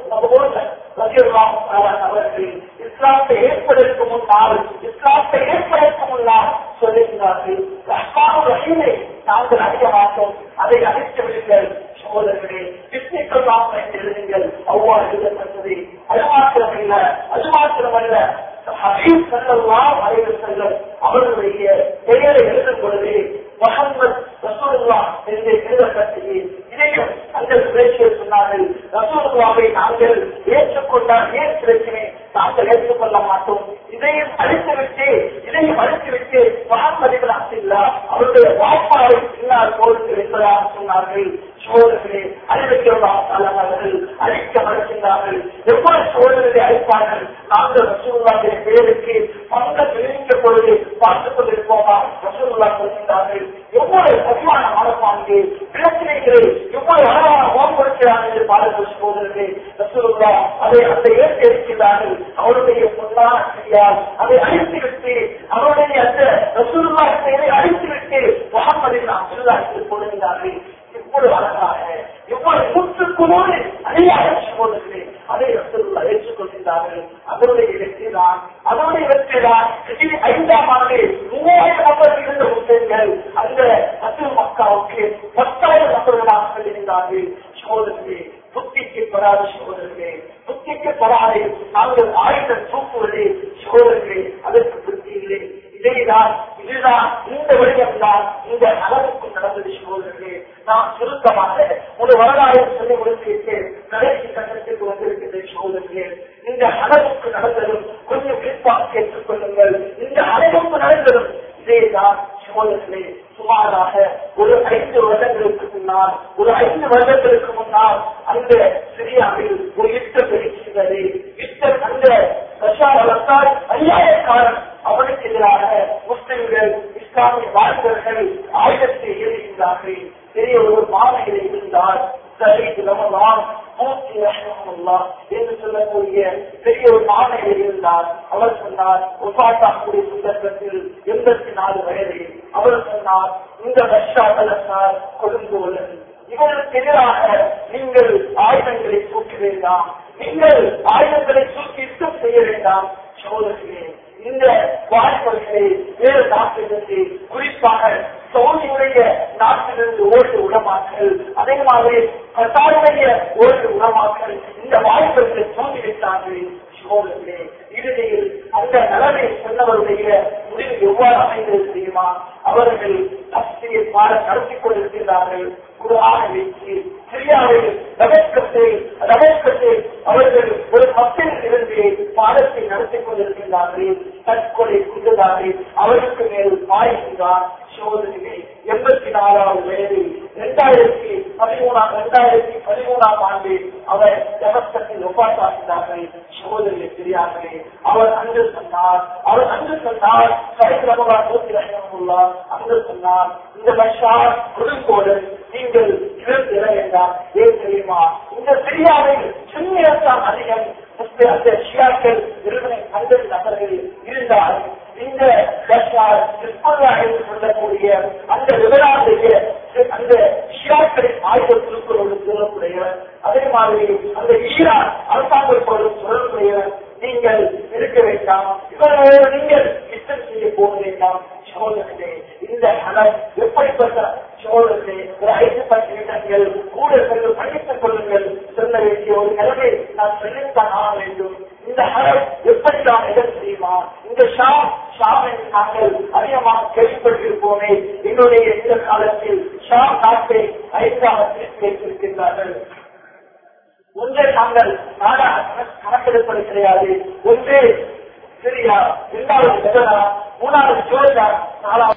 அவர்கள் இஸ்லாத்தை ஏற்பதற்கு முன்னால் இஸ்லாத்தை ஏற்பதற்கு முன்னால் சொல்லுகிறார்கள் ரஹ்மான் ரஹீமை நாங்கள் அறிய மாட்டோம் அதை அழைத்து விடுங்கள் சகோதரர்களே விஸ்மிக்கலாம் என்று எழுதுங்கள் அவ்வாறு எழுதப்பட்டது அது மாத்திரமல்ல அது மாத்திரமல்ல ஹபீப் ஸல்லல்லாஹு அலைஹி வஸல்லம் அவர்களுடைய பெயரை எழுதும் பொழுது முஹம்மது ரசூலுல்லாஹ் என்று எழுதப்பட்டது இதையும் அந்த பேச்சில் சொன்னார்கள் ரசூலுல்லாவை நாங்கள் ஏற்றுக்கொண்டால் ஏன் பிரச்சனை நாங்கள் ஏற்றுக்கொள்ள மாட்டோம் இதையும் அழித்துவிட்டு இதையும் அழித்துவிட்டு முகமது அப்துல்லா அவருடைய வாப்பாவை பின்னால் போருக்கு என்பதாக சொன்னார்கள் சோழர்களே அறிவிக்கிறோம் அவர்கள் அழிக்க மறுக்கின்றார்கள் எவ்வளவு சோழர்களை அழிப்பார்கள் நாங்கள் ரசூலுல்லாவுடைய பெயருக்கு பங்க தெரிவிக்க பொழுது பார்த்துக் கொண்டிருப்போமா ரசூலுல்லா சொல்கின்றார்கள் எவ்வளவு சரியான மனப்பாங்கு பிரச்சனைகளை எவ்வளவு அழகான ஓப்படுக்கிறார் என்று பாடல் சோதரர்களே ரசூலுல்லா அதை அந்த ஏற்க இருக்கிறார்கள் அவருடைய பொன்னான செய்யால் அதை அழித்துவிட்டு அவருடைய அந்த ரசூலுல்லா பெயரை அழித்துவிட்டு முகமதின் அப்துல்லாக்கு போடுகிறார்கள் எவ்வளவு அழகாக எவ்வளவு நூற்றுக்குமோடு அநியாய சகோதரர்களே அதை ரசூலுல்லா ஏற்றுக்கொள்கின்றார்கள் அதனுடைய வெற்றி தான் அதனுடைய வெற்றி தான் இது ஐந்தாம் ஆண்டு மூவாயிரம் நபர்கள் இருந்த முஸ்லிம்கள் அந்த அசல் மக்காவுக்கு பத்தாயிரம் நபர்களாக செல்கின்றார்கள் சகோதரர்களே புத்திக்கு பெறாத சகோதரர்களே புத்திக்கு பெறாது நாங்கள் ஆயுதம் தூக்குவது சகோதரர்களே அதற்கு புத்தி இல்லை இதைதான் இதுதான் இந்த விடயம் தான் இந்த அளவுக்கு நடந்தது சகோதரர்களே நாம் சுருக்கமாக ஒரு வரலாறு சொல்லி முடிச்சிட்டு கடைசி கட்டத்திற்கு வந்திருக்கின்ற சோதனையே இந்த அளவுக்கு நடந்ததும் கொஞ்சம் குறிப்பாக கேட்டுக் கொள்ளுங்கள் இந்த அளவுக்கு நடந்ததும் இதேதான் சோதனை சுமாராக ஒரு ஐந்து வருடங்களுக்கு முன்னால் ஒரு ஐந்து வருடங்களுக்கு முன்னால் அந்த சிரியாவில் ஒரு யுத்தம் இருக்கின்றது யுத்தம் அந்த பஷார் அவர்த்தால் ஐயாயிரக்காரன் அவனுக்கு எதிராக முஸ்லிம்கள் இஸ்லாமிய வாழ்வர்கள் ஆயுதத்தை ஏறுகின்றார்கள் பெரிய ஒரு மாலையில் இருந்தால் சரீத் ரமலான் மூர்த்தி ரஹ்மத்துல்லாஹ் என்று சொல்லக்கூடிய பெரிய ஒரு மாலையில் இருந்தார் அவர் சொன்னார் ஒப்பாட்டாக்கூடிய சந்தர்ப்பத்தில் எண்பத்தி நாலு வயதில் அவர் சொன்னார் இந்த ரஷ்யா கலந்தார் கொடுங்கோலன் இவர்களுக்கு எதிராக நீங்கள் ஆயுதங்களை தூக்க வேண்டாம் நீங்கள் ஆயுதங்களை தூக்கி யுத்தம் செய்ய வேண்டாம் சோதர்களே இந்த வாய்ப்புகளை வேறு நாட்டிலிருந்து குறிப்பாக சவுதியுடைய நாட்டிலிருந்து ஓட்டு உடமாக்கல் அதே மாதிரி கத்தாருடைய ஓட்டு உடமாக்கல் இந்த வாய்ப்புகளை தூண்டிவிட்டார்கள் சோதர்களே இறுதியில் அந்த நலனை சொன்னவருடைய முடிவு எவ்வாறு அமைந்தது தெரியுமா அவர்கள் தப்சீர் பாடம் நடத்தி கொண்டிருக்கிறார்கள் குரான வைத்து சிரியாவில் ரமேஷ்கத்தில் ரமேஷ்கத்தில் அவர்கள் ஒரு மக்கள் இருந்து பாடத்தை நடத்தி கொண்டிருக்கின்றார்கள் தற்கொலை குண்டுதாரி அவருக்கு மேல் பாய்கின்றார் சோதனை எண்பத்தி நாலாவது வயதில் இரண்டாயிரத்தி பதிமூணாம் இரண்டாயிரத்தி பதிமூணாம் ஆண்டு அவர் ஜமஸ்கத்தில் ஒப்பாட்டாகிறார்கள் சகோதரி தெரியாதே அவர் அன்று சொன்னார் அவர் அன்று சொன்னார் சரித்திரமா நூத்தி ரஹமுல்லா அன்று சொன்னார் இந்த பஷார் குடும்போடன் நீங்கள் இழந்திட வேண்டாம் ஏன் தெரியுமா இந்த சிரியாவில் சின்னியத்தான் அதிகம் முஸ்லிம் அந்த ஷியாக்கள் இருவரை பன்னெண்டு நபர்கள் இருந்தால் இந்த பஷார் ஹிஸ்புல்லா என்று சொல்லக்கூடிய அந்த விவராடைய அந்த ஷியாக்களின் ஆயுத குழுக்களோடு சொல்லக்கூடியவர் அதே மாதிரி அந்த ஈரான் அரசாங்கத்தோடு சொல்லக்கூடியவர் நீங்கள் இருக்க வேண்டாம் இவர்களோடு நீங்கள் யுத்தம் செய்ய போக வேண்டாம் சோதனை இந்த ஹலன் எப்படிப்பட்ட சோதனை ஒரு ஐந்து பத்து நிமிடங்கள் கூட சென்று படித்துக் கொள்ளுங்கள் சொல்ல வேண்டிய ஒரு நிலைமை நான் சொல்லித்தான் ஆக வேண்டும் இந்த ஹலன் எப்படி நாம் இடம் செய்யுமா இந்த ஷா ஷாவை நாங்கள் அதிகமாக கேள்விப்பட்டிருப்போமே என்னுடைய இந்த காலத்தில் ஷா நாட்டை ஐந்தாக பிரித்து வைத்திருக்கின்றார்கள் ஒன்றை நாங்கள் நாடா கணக்கெடுப்பது கிடையாது ஒன்று சிரியா இரண்டாவது லெபனான் மூணாவது ஜோர்ஜா நாலாவது